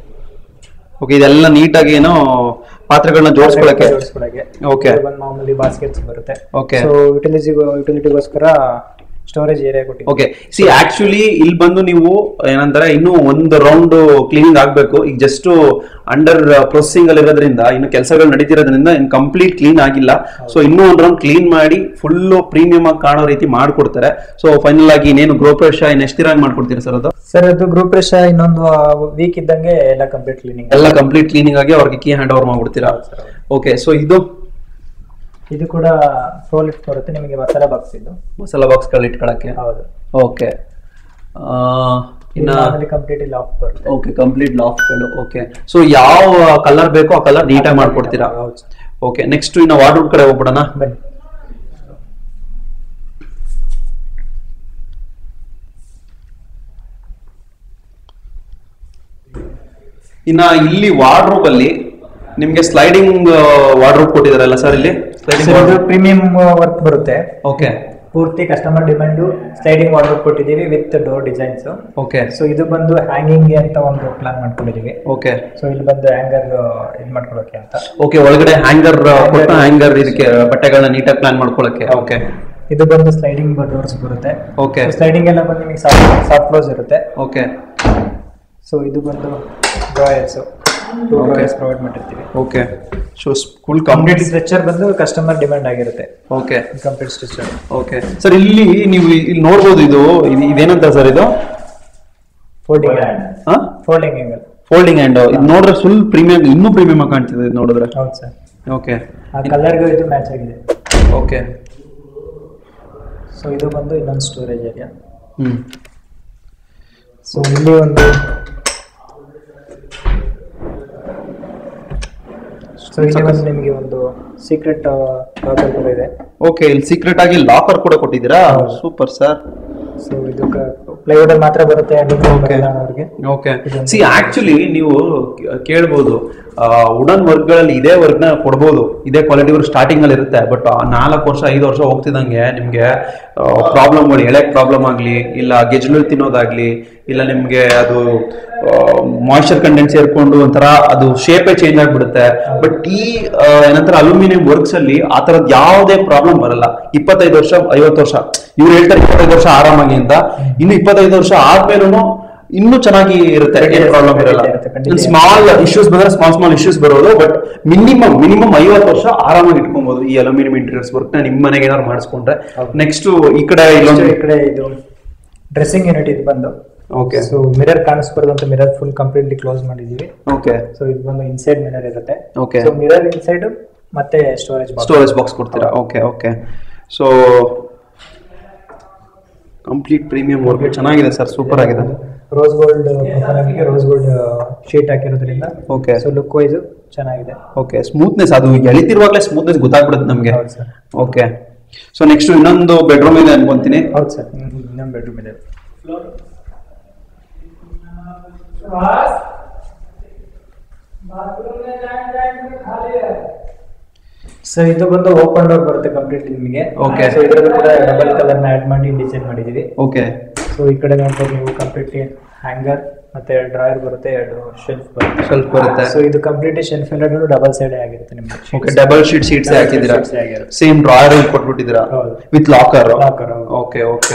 Speaker 2: ಓಕೆ ಇದೆಲ್ಲ ನೀಟಾಗಿ ಏನೋ ಪಾತ್ರೆಗಳನ್ನ ಜೋಡಿಸ್ಕೊಳಕ್ಕೆ
Speaker 1: ಜೋಡಿಸ್ಕೊಳಕ್ಕೆ
Speaker 2: Okay.
Speaker 1: ಇದು ಬಂದು ಮಾಮೂಲಿ ಬಾಸ್ಕೆಟ್ಸ್ ಬರುತ್ತೆ
Speaker 2: Okay.
Speaker 1: ಸೊ ಯುಟಿಲಿಟಿ ಯುಟಿಲಿಟಿಗೋಸ್ಕರ ಸ್ಟೋರೇಜ್ ಏರಿಯಾ ಕೊಟ್ಟಿದ್ದೀವಿ
Speaker 2: ಓಕೆ ಸಿ ಆಕ್ಚುಲಿ ಇಲ್ಲಿ ಬಂದು ನೀವು ಏನಂತಾರೆ ಇನ್ನು ಒಂದು ರೌಂಡ್ ಕ್ಲೀನಿಂಗ್ ಆಗ್ಬೇಕು ಈಗ ಜಸ್ಟ್ ಅಂಡರ್ ಪ್ರೊಸೆಸಿಂಗ್ ಅಲ್ಲಿ ಇರೋದ್ರಿಂದ ಇನ್ನು ಕೆಲಸಗಳು ನಡೀತಿರೋದ್ರಿಂದ ಇನ್ನು ಕಂಪ್ಲೀಟ್ ಕ್ಲೀನ್ ಆಗಿಲ್ಲ ಸೊ ಇನ್ನೂ ಒಂದು ರೌಂಡ್ ಕ್ಲೀನ್ ಮಾಡಿ ಫುಲ್ ಪ್ರೀಮಿಯಂ ಆಗಿ ಕಾಣೋ ರೀತಿ ಮಾಡ್ಕೊಡ್ತಾರೆ ಸೊ ಫೈನಲ್ ಆಗಿ ಇನ್ನೇನು ಗೃಹಪ್ರವೇಶ ಇನ್ನು ಎಷ್ಟು ದಿನ ಮಾಡ್ಕೊಡ್ತೀರಾ ಸರ್ ಅದು
Speaker 1: ಸರ್ ಅದು ಗ್ರೂಪ್ ರೇಷ ಇನ್ನೊಂದು ವೀಕ್ ಇದ್ದಂಗೆ ಎಲ್ಲ ಕಂಪ್ಲೀಟ್ ಕ್ಲೀನಿಂಗ್
Speaker 2: ಎಲ್ಲ ಕಂಪ್ಲೀಟ್ ಕ್ಲೀನಿಂಗ್ ಆಗಿ ಅವ್ರಿಗೆ ಕೀ ಹ್ಯಾಂಡ್ ಓವರ್ ಮಾಡ್ಬಿಡ್ತೀರಾ ಓಕೆ ಸೊ ಇದು
Speaker 1: ಇದು ಕೂಡ ಪ್ರೋ ಲಿಫ್ಟ್ ಬರುತ್ತೆ ನಿಮಗೆ ಮಸಾಲಾ ಬಾಕ್ಸ್ ಇದು
Speaker 2: ಮಸಾಲಾ ಬಾಕ್ಸ್ಗಳು ಇಟ್ಕೊಳಕ್ಕೆ
Speaker 1: ಹೌದು
Speaker 2: ಓಕೆ ಇನ್ನ
Speaker 1: ಕಂಪ್ಲೀಟ್ ಲಾಕ್ ಬರುತ್ತೆ
Speaker 2: ಓಕೆ ಕಂಪ್ಲೀಟ್ ಲಾಫ್ಟ್ಗಳು ಓಕೆ ಸೊ ಯಾವ ಕಲರ್ ಬೇಕೋ ಆ ಕಲರ್ ನೀಟಾಗಿ ಮಾಡ್ಕೊಡ್ತೀರಾ
Speaker 1: ಹೌದು sir.
Speaker 2: ಓಕೆ ನೆಕ್ಸ್ಟ್ ಇನ್ನು ವಾರ್ಡ್ರೋಬ್ ಕಡೆ ಹೋಗ್ಬಿಡೋಣ
Speaker 1: ಬನ್ನಿ
Speaker 2: ಇನ್ನ ಇಲ್ಲಿ ವಾರ್ಡ್ರೋಬ್ ಅಲ್ಲಿ ನಿಮ್ಗೆ ಸ್ಲೈಡಿಂಗ್ ವಾರ್ಡ್ರೋಬ್ ಕೊಟ್ಟಿದಾರಲ್ಲ ಸರ್ ಇಲ್ಲಿ
Speaker 1: Sir, ಇದು
Speaker 2: ಸ್ಲೈಡಿಂಗ್
Speaker 1: ಪ್ರೀಮಿಯಂ ವರ್ಕ್ ಬರುತ್ತೆ
Speaker 2: ಓಕೆ
Speaker 1: ಪೂರ್ತಿ ಕಸ್ಟಮರ್ ಡಿಮ್ಯಾಂಡು ಸ್ಲೈಡಿಂಗ್ ವಾರ್ಡ್ರೋಬ್ ಕೊಟ್ಟಿದ್ದೀವಿ with door designs
Speaker 2: okay
Speaker 1: so ಇದು ಬಂದು ಹ್ಯಾಂಗಿಂಗ್ ಅಂತ ಒಂದು ಪ್ಲಾನ್ ಮಾಡ್ಕೊಂಡಿದ್ದೀವಿ
Speaker 2: ಓಕೆ
Speaker 1: ಸೊ ಇಲ್ಲಿ ಬಂದು ಹ್ಯಾಂಗರ್ ಇದು ಮಾಡ್ಕೊಳ್ಳೋಕೆ ಅಂತ
Speaker 2: ಓಕೆ ಒಳಗಡೆ ಹ್ಯಾಂಗರ್ ಕೊಟ್ಟು ಹ್ಯಾಂಗರ್ ಇದಕ್ಕೆ ಬಟ್ಟೆಗಳನ್ನ ನೀಟಾಗಿ ಪ್ಲಾನ್ ಮಾಡ್ಕೊಳಕ್ಕೆ ಓಕೆ
Speaker 1: ಇದು ಬಂದು ಸ್ಲೈಡಿಂಗ್ ಡೋರ್ಸ್ ಬರುತ್ತೆ
Speaker 2: ಓಕೆ
Speaker 1: ಸ್ಲೈಡಿಂಗ್ ಎಲ್ಲ ಬಂದು ನಿಮಗೆ ಸಾಫ್ಟ್ ಸಾಫ್ಟ್ ಕ್ಲೋಸ್ ಇರುತ್ತೆ
Speaker 2: ಓಕೆ
Speaker 1: ಸೊ ಇದು ಬಂದು drawers two
Speaker 2: Okay.
Speaker 1: Drawers provide ಮಾಡಿರ್ತೀವಿ
Speaker 2: okay so full
Speaker 1: complete
Speaker 2: complete
Speaker 1: stretcher ಬಂದು ಕಸ್ಟಮರ್ ಡಿಮ್ಯಾಂಡ್ ಆಗಿರುತ್ತೆ
Speaker 2: okay
Speaker 1: complete stretcher
Speaker 2: okay sir ಇಲ್ಲಿ ನೀವು ಇಲ್ಲಿ ನೋಡ್ಬೋದು ಇದು ಇದು- ಇದೇನಂತ ಸರ್ ಇದು
Speaker 1: ಫೋಲ್ಡಿಂಗ್ ಹ್ಯಾಂಡ್
Speaker 2: ಹಾ
Speaker 1: ಫೋಲ್ಡಿಂಗ್ ಆಂಗಲ್
Speaker 2: ಫೋಲ್ಡಿಂಗ್ ಹ್ಯಾಂಡ್ ಇದು ನೋಡಿದ್ರೆ ಫುಲ್ ಪ್ರೀಮಿಯಂ ಇನ್ನೂ ಪ್ರೀಮಿಯಂ ಕಾಣ್ತಿದೆ ಇದು ನೋಡಿದ್ರೆ
Speaker 1: ಹೌದು ಸರ್
Speaker 2: ಓಕೆ
Speaker 1: ಆ ಕಲರ್ಗೂ ಇದು ಮ್ಯಾಚ್ ಆಗಿದೆ
Speaker 2: ಓಕೆ
Speaker 1: ಸೊ ಇದು ಬಂದು ಇನ್ನೊಂದು ಸ್ಟೋರೇಜ್ ಏರಿಯಾ
Speaker 2: ಹ್ಮ್
Speaker 1: ಸೊ ಇಲ್ಲಿ ಒಂದು ಸೊ ಇಲ್ಲಿ ಒಂದು ನಿಮಗೆ ಒಂದು ಸೀಕ್ರೆಟ್ ಲಾಕರ್ ಕೂಡ ಇದೆ
Speaker 2: ಓಕೆ ಇಲ್ಲಿ ಸೀಕ್ರೆಟ್ ಆಗಿ ಲಾಕರ್ ಕೂಡ ಕೊಟ್ಟಿದ್ದೀರಾ
Speaker 1: ಹೌದು.
Speaker 2: ಸೂಪರ್ ಸರ್
Speaker 1: ಸೊ ಇದು ಪ್ಲೈವುಡ್ ಅಲ್ಲಿ ಮಾತ್ರ ಬರುತ್ತೆ
Speaker 2: Okay.
Speaker 1: ಅವ್ರಿಗೆ
Speaker 2: ಓಕೆ
Speaker 1: ಇದೊಂದು-
Speaker 2: ಸಿ ಆಕ್ಚುಲಿ ನೀವು ಕೇ- ಕೇಳ್ಬೋದು ವುಡನ್ ವರ್ಕ್ಗಳಲ್ಲಿ ಇದೇ ವರ್ಕ್ನ ಕೊಡ್ಬೋದು ಇದೇ ಕ್ವಾಲಿಟಿ ವರ್ಕ್ ಸ್ಟಾರ್ಟಿಂಗ್ ಅಲ್ಲಿ ಇರುತ್ತೆ ಬಟ್ ನಾಲ್ಕು ವರ್ಷ ಐದು ವರ್ಷ ಹೋಗ್ತಿದ್ದಂಗೆ ನಿಮಗೆ ಪ್ರಾಬ್ಲಮ್ಗಳು ಎಳೆಕ್ ಪ್ರಾಬ್ಲಮ್ ಆಗಲಿ ಇಲ್ಲ ಗೆಜ್ಲು ತಿನ್ನೋದಾಗ್ಲಿ ಇಲ್ಲ ನಿಮಗೆ ಅದು ಮಾಯ್ಚರ್ ಕಂಟೆಂಟ್ ಸೇರ್ಕೊಂಡು ಒಂಥರ ಅದು ಶೇಪೇ ಚೇಂಜ್ ಆಗ್ಬಿಡುತ್ತೆ ಬಟ್ ಈ ಆ, ಏನಂತಾರೆ ಅಲ್ಯೂಮಿನಿಯಂ ವರ್ಕ್ಸ್ ಅಲ್ಲಿ ಆ ಥರದ್ದು ಯಾವುದೇ ಪ್ರಾಬ್ಲಮ್ ಬರಲ್ಲ ಇಪ್ಪತ್ತೈದು ವರ್ಷ ಐವತ್ತು ವರ್ಷ ಇವ್ರು ಹೇಳ್ತಾರೆ ಇಪ್ಪತ್ತೈದು ವರ್ಷ ಆರಾಮಾಗಿ ಅಂತ ಇನ್ನು ಇಪ್ಪತ್ತೈದು ವರ್ಷ ಆದ್ಮೇಲೂ ಇನ್ನೂ ಚೆನ್ನಾಗಿ ಇರುತ್ತೆ ಏನ್ ಪ್ರಾಬ್ಲಮ್ ಇರಲ್ಲ
Speaker 1: ಇರುತ್ತೆ, ಖಂಡಿತ.
Speaker 2: ಸ್ಮಾಲ್ ಇಶ್ಯೂಸ್ ಬಂದ್ರೆ ಸ್ಮಾಲ್ ಸ್ಮಾಲ್ ಇಶ್ಯೂಸ್ ಬರೋದು ಬಟ್ ಮಿನಿಮಮ್ ಮಿನಿಮಮ್ ಐವತ್ತು ವರ್ಷ ಆರಾಮಾಗಿ ಇಟ್ಕೊಬಹುದು ಈ ಅಲ್ಯೂಮಿನಿಯಂ ಇಂಟೀರಿಯರ್ಸ್ ವರ್ಕ್ ನ ನಿಮ್ಮ ಮನೆಗೆ ಏನಾದ್ರು ಮಾಡಿಸ್ಕೊಂಡ್ರೆ
Speaker 1: ಹೌದು.
Speaker 2: ನೆಕ್ಸ್ಟ್ ಈ ಕಡೆ
Speaker 1: Next
Speaker 2: ಇಲ್ಲೊಂದು
Speaker 1: ಈ ಕಡೆ ಇದು ಡ್ರೆಸ್ಸಿಂಗ್ ಯೂನಿಟ್ ಇದು ಬಂದು
Speaker 2: ಓಕೆ
Speaker 1: ಸೊ ಮಿರರ್ ಕಾಣಿಸ್ಬಾರ್ದು ಅಂತ ಮಿರರ್ ಫುಲ್ ಕಂಪ್ಲೀಟ್ಲಿ ಕ್ಲೋಸ್ ಮಾಡಿದೀವಿ
Speaker 2: ಓಕೆ
Speaker 1: ಸೊ ಇದು ಬಂದು ಇನ್ಸೈಡ್ ಮಿರರ್ ಇರುತ್ತೆ
Speaker 2: Okay.
Speaker 1: ಸೊ ಮಿರರ್ ಇನ್ಸೈಡ್ ಮತ್ತೆ ಸ್ಟೋರೇಜ್
Speaker 2: ಸ್ಟೋರೇಜ್ ಬಾಕ್ಸ್ ಕೊಡ್ತೀರಾ okay okay so complete premium work ಚೆನ್ನಾಗಿದೆ ಸರ್ ಸೂಪರ್ ಆಗಿದೆ
Speaker 1: rose gold rose gold sheet ಹಾಕಿರೋದ್ರಿಂದ
Speaker 2: ಓಕೆ
Speaker 1: ಸೊ ಲುಕ್ ವೈಸ್ ಚೆನ್ನಾಗಿದೆ
Speaker 2: ಓಕೆ ಸ್ಮೂತ್ನೆಸ್ ಅದು ಎಳಿತಿರುವಾಗಲೇ ಸ್ಮೂತ್ನೆಸ್ ಗೊತ್ತಾಗ್ಬಿಡುತ್ತೆ ನಮಗೆ
Speaker 1: ಹೌದು ಸರ್
Speaker 2: ಓಕೆ ಸೊ ನೆಕ್ಸ್ಟ್ ಇನ್ನೊಂದು ಬೆಡ್ರೂಮ್ ಇದೆ ಅನ್ಕೊಂತೀನಿ
Speaker 1: ಹೌದು ಸರ್ ಇನ್ನೊಂದು ಬೆಡ್ರೂಮ್ ಇದೆ ಸೊ ಇದು ಬಂದು ಓಪನ್ ಡೋರ್ ಬರುತ್ತೆ ಕಂಪ್ಲೀಟ್ ನಿಮಗೆ
Speaker 2: Okay.
Speaker 1: ಸೊ ಇದರಲ್ಲೂ ಕೂಡ ಡಬಲ್ ಕಲರ್ ನ ಆಡ್ ಮಾಡಿ ಡಿಸೈನ್ ಮಾಡಿದೀವಿ
Speaker 2: ಓಕೆ
Speaker 1: ಸೊ ಈ ಕಡೆ ನೋಡ್ಬೋದು ನೀವು ಕಂಪ್ಲೀಟ್ಲಿ ಹ್ಯಾಂಗರ್ ಮತ್ತೆ ಡ್ರಾಯರ್ ಬರುತ್ತೆ ಎರಡು ಶೆಲ್ಫ್ ಬರುತ್ತೆ
Speaker 2: ಸ್ವಲ್ಪ ಬರುತ್ತೆ
Speaker 1: ಸೊ ಇದು ಕಂಪ್ಲೀಟ್ ಶೆಲ್ಫ್ ಎಲ್ಲ ಡಬಲ್ ಸೈಡ್ ಆಗಿರುತ್ತೆ ನಿಮಗೆ
Speaker 2: okay double sheet seats
Speaker 1: Double
Speaker 2: ಹಾಕಿದ್ದೀರಾ
Speaker 1: sheets ಆಗಿರುತ್ತೆ.
Speaker 2: ಸೇಮ್ ಡ್ರಾಯರ್ ಕೊಟ್ಬಿಟ್ಟಿದ್ದೀರಾ
Speaker 1: ಹೌದು.
Speaker 2: ವಿತ್ ಲಾಕರ್
Speaker 1: Locker, ಹೌದು.
Speaker 2: ಓಕೆ ಓಕೆ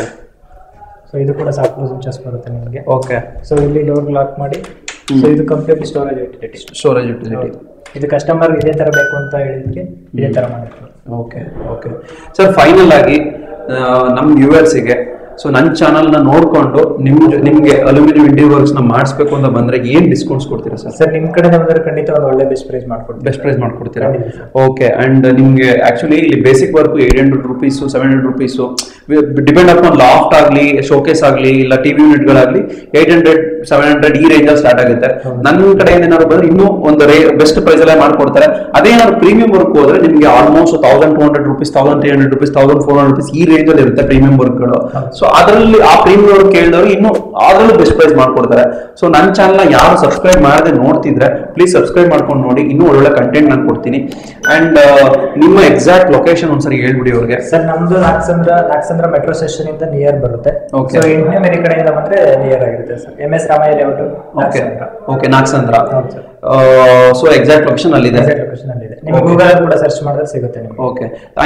Speaker 1: ಸೊ ಇದು ಕೂಡ ಸಾಫ್ಟ್ ಕ್ಲೋಸ್ ಇಂಚಸ್ ಬರುತ್ತೆ ನಿಮಗೆ
Speaker 2: ಓಕೆ
Speaker 1: ಸೊ ಇಲ್ಲಿ ಡೋರ್ ಲಾಕ್ ಮಾಡಿ ಸೊ ಇದು complete storage utility
Speaker 2: storage utility
Speaker 1: ಇದು ಕಸ್ಟಮರ್ ಇದೇ ತರ ಬೇಕು ಅಂತ ಹೇಳಿದಕ್ಕೆ ಇದೇ ತರ ಮಾಡಿರ್ತೀವಿ
Speaker 2: ಓಕೆ ಓಕೆ ಸರ್ ಫೈನಲ್ ಆಗಿ ಆ, ನಮ್ಮ ವ್ಯೂವರ್ಸಿಗೆ ಸೊ ನನ್ನ ಚಾನಲ್ನ ನೋಡ್ಕೊಂಡು ನಿಮ್ ಜೊ- ನಿಮ್ಗೆ ಅಲ್ಯೂಮಿನಿಯಂ ಇಂಡಿ ವರ್ಕ್ಸ್ ನ ಮಾಡಿಸ್ಬೇಕು ಅಂತ ಬಂದ್ರೆ ಏನ್ ಡಿಸ್ಕೌಂಟ್ಸ್ ಕೊಡ್ತೀರಾ ಸರ್
Speaker 1: ಸರ್ ನಿಮ್ ಕಡೆ ಬಂದ್ರೆ ಖಂಡಿತ ಒಂದು ಒಳ್ಳೆ ಬೆಸ್ಟ್ ಪ್ರೈಸ್ ಮಾಡ್ಕೊಡ್ತೀವಿ
Speaker 2: ಬೆಸ್ಟ್ ಪ್ರೈಸ್ ಮಾಡ್ಕೊಡ್ತೀರಾ
Speaker 1: ಖಂಡಿತ ಸರ್.
Speaker 2: ಓಕೆ ಅಂಡ್ ನಿಮ್ಗೆ ಆಕ್ಚುಲಿ ಇಲ್ಲಿ basic work eight hundred rupees seven hundred rupees depend upon loft ಆಗಲಿ ಶೋಕೇಸ್ ಆಗಲಿ ಇಲ್ಲ ಟಿವಿ ಯೂನಿಟ್ಗಳಾಗಲಿ ಏಟ್ ಹಂಡ್ರೆಡ್ ಸೆವೆನ್ ಹಂಡ್ರೆಡ್ ಈ ರೇಂಜ್ ಅಲ್ಲಿ ಸ್ಟಾರ್ಟ್ ಆಗುತ್ತೆ
Speaker 1: ಹೌದು.
Speaker 2: ನನ್ನ ಕಡೆಯಿಂದ ಏನಾದ್ರು ಬಂದ್ರೆ ಇನ್ನೂ ಒಂದು ರೇ ಬೆಸ್ಟ್ ಪ್ರೈಸ್ ಅಲ್ಲೇ ಮಾಡ್ಕೊಡ್ತಾರೆ ಅದೇನಾದ್ರು ಪ್ರೀಮಿಯಂ ವರ್ಕ್ ಹೋದ್ರೆ ನಿಮಗೆ almost thousand two hundred rupees thousand three hundred rupees thousand four hundred rupees ಈ ರೇಂಜ್ ಅಲ್ಲಿ ಇರುತ್ತೆ ಪ್ರೀಮಿಯಂ ವರ್ಕ್ಗಳು
Speaker 1: ಹೌದು.
Speaker 2: ಸೊ ಅದರಲ್ಲಿ ಆ ಪ್ರೀಮಿಯಂ ವರ್ಕ್ ಕೇಳಿದವರು ಇನ್ನೂ ಅದರಲ್ಲೂ ಬೆಸ್ಟ್ ಪ್ರೈಸ್ ಮಾಡ್ಕೊಡ್ತಾರೆ ಸೊ ನನ್ನ ಚಾನಲ್ನ ಯಾರು ಸಬ್ಸ್ಕ್ರೈಬ್ ಮಾಡದೆ ನೋಡ್ತಿದ್ರೆ ಪ್ಲೀಸ್ ಸಬ್ಸ್ಕ್ರೈಬ್ ಮಾಡ್ಕೊಂಡು ನೋಡಿ ಇನ್ನೂ ಒಳ್ಳೊಳ್ಳೆ ಕಂಟೆಂಟ್ ನಾನು ಕೊಡ್ತೀನಿ ಅಂಡ್ ನಿಮ್ಮ ಎಕ್ಸಾಕ್ಟ್ ಲೊಕೇಶನ್ ಒಂದ್ಸರಿ ಹೇಳ್ಬಿಡಿ ಅವ್ರಿಗೆ
Speaker 1: ಸರ್ ನಮ್ದು ನಾಗಸಂದ್ರ ನಾಗಸಂದ್ರ ಮೆಟ್ರೋ ಸ್ಟೇಷನ್ ಇಂದ ನಿಯರ್ ಬರುತ್ತೆ
Speaker 2: Okay.
Speaker 1: ಸೊ ಎಂಟನೇ ಮೇರಿ ಕಡೆಯಿಂದ ಬಂದ್ರೆ ನಿಯರ್ ಆಗಿರುತ್ತೆ sir M S Ramaiah layout
Speaker 2: okay okay Nagasandra
Speaker 1: ಹೌದು ಸರ್
Speaker 2: ಸೊ ಎಕ್ಸಾಕ್ಟ್ ಲೊಕೇಶನ್ ಅಲ್ಲಿದೆ
Speaker 1: ಲೊಕೇಶನ್ ಅಲ್ಲಿ ಇದೆ ನಿಮ್ಗೆ
Speaker 2: Okay.
Speaker 1: ಗೂಗಲ್ ಕೂಡ ಸರ್ಚ್ ಮಾಡಿದ್ರೆ ಸಿಗುತ್ತೆ ನಿಮ್ಗೆ
Speaker 2: ಓಕೆ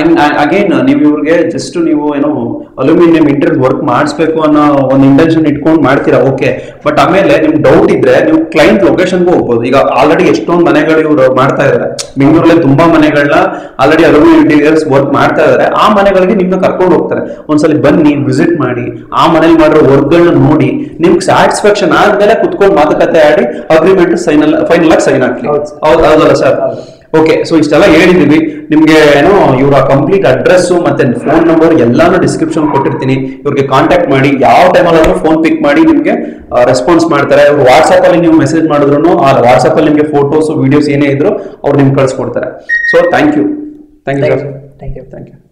Speaker 2: ಅಗೇನ್ ನೀವು ಇವ್ರಿಗೆ ಜಸ್ಟ್ ನೀವು ಏನೋ ಅಲ್ಯೂಮಿನಿಯಂ ಇಂಟೀರಿಯರ್ ವರ್ಕ್ ಮಾಡಿಸ್ಬೇಕು ಅನ್ನೋ ಒಂದು ಇಂಟೆನ್ಷನ್ ಇಟ್ಕೊಂಡು ಮಾಡ್ತೀರಾ ಓಕೆ ಬಟ್ ಆಮೇಲೆ ನಿಮ್ ಡೌಟ್ ಇದ್ರೆ ನೀವು ಕ್ಲೈಂಟ್ ಲೊಕೇಶನ್ಗೂ ಹೋಗ್ಬೋದು ಈಗ ಆಲ್ರೆಡಿ ಎಷ್ಟೊಂದು ಮನೆಗಳು ಇವರು ಮಾಡ್ತಾ ಇದ್ದಾರೆ ಬೆಂಗಳೂರಲ್ಲಿ ತುಂಬಾ ಮನೆಗಳನ್ನ ಆಲ್ರೆಡಿ ಅಲ್ಯೂಮಿನಿಯಂ ಇಂಟೀರಿಯರ್ಸ್ ವರ್ಕ್ ಮಾಡ್ತಾ ಇದ್ದಾರೆ ಆ ಮನೆಗಳಿಗೆ ನಿಮ್ನ ಕರ್ಕೊಂಡು ಹೋಗ್ತಾರೆ ಒಂದ್ಸಲಿ ಬನ್ನಿ ವಿಸಿಟ್ ಮಾಡಿ ಆ ಮನೇಲಿ ಮಾಡಿರೋ ವರ್ಕ್ಗಳನ್ನ ನೋಡಿ ನಿಮ್ಗೆ ಸ್ಯಾಟಿಸ್ಫ್ಯಾಕ್ಷನ್ ಆದ್ಮೇಲೆ ಕುತ್ಕೊಂಡು ಮಾತುಕತೆ ಆಡಿ ಅಗ್ರಿಮೆಂಟ್ ಸೈನಲ್ ಫೈನಲ್ ಆಗಿ ಸೈನ್ ಹಾಕ್ಲಿ
Speaker 1: ಹೌದು sir.
Speaker 2: ಹೌದು ಹೌದಲ್ಲ ಸರ್
Speaker 1: ಹೌದು.
Speaker 2: ಓಕೆ ಸೊ ಇಷ್ಟೆಲ್ಲ ಹೇಳಿದೀವಿ ನಿಮ್ಗೆ ಏನೋ ಇವರ ಕಂಪ್ಲೀಟ್ ಅಡ್ರೆಸ್ ಮತ್ತೆ ಫೋನ್ ನಂಬರ್ ಎಲ್ಲಾನು ಡಿಸ್ಕ್ರಿಪ್ಷನ್ ಕೊಟ್ಟಿರ್ತೀನಿ ಇವ್ರಿಗೆ ಕಾಂಟ್ಯಾಕ್ಟ್ ಮಾಡಿ ಯಾವ ಟೈಮಲ್ಲಾದ್ರೂ ಫೋನ್ ಪಿಕ್ ಮಾಡಿ ನಿಮ್ಗೆ ರೆಸ್ಪಾನ್ಸ್ ಮಾಡ್ತಾರೆ ಇವ್ರು ವಾಟ್ಸ್ಆಪ್ ಅಲ್ಲಿ ನೀವು ಮೆಸೇಜ್ ಮಾಡಿದ್ರು ಆ ವಾಟ್ಸ್ಆಪ್ ಅಲ್ಲಿ ನಿಮ್ಗೆ ಫೋಟೋಸ್ ವಿಡಿಯೋಸ್ ಏನೇ ಇದ್ರು ಅವ್ರು ನಿಮ್ಗೆ ಕಳ್ಸಿಕೊಡ್ತಾರೆ so thank you thank you sir
Speaker 1: thank you
Speaker 2: thank you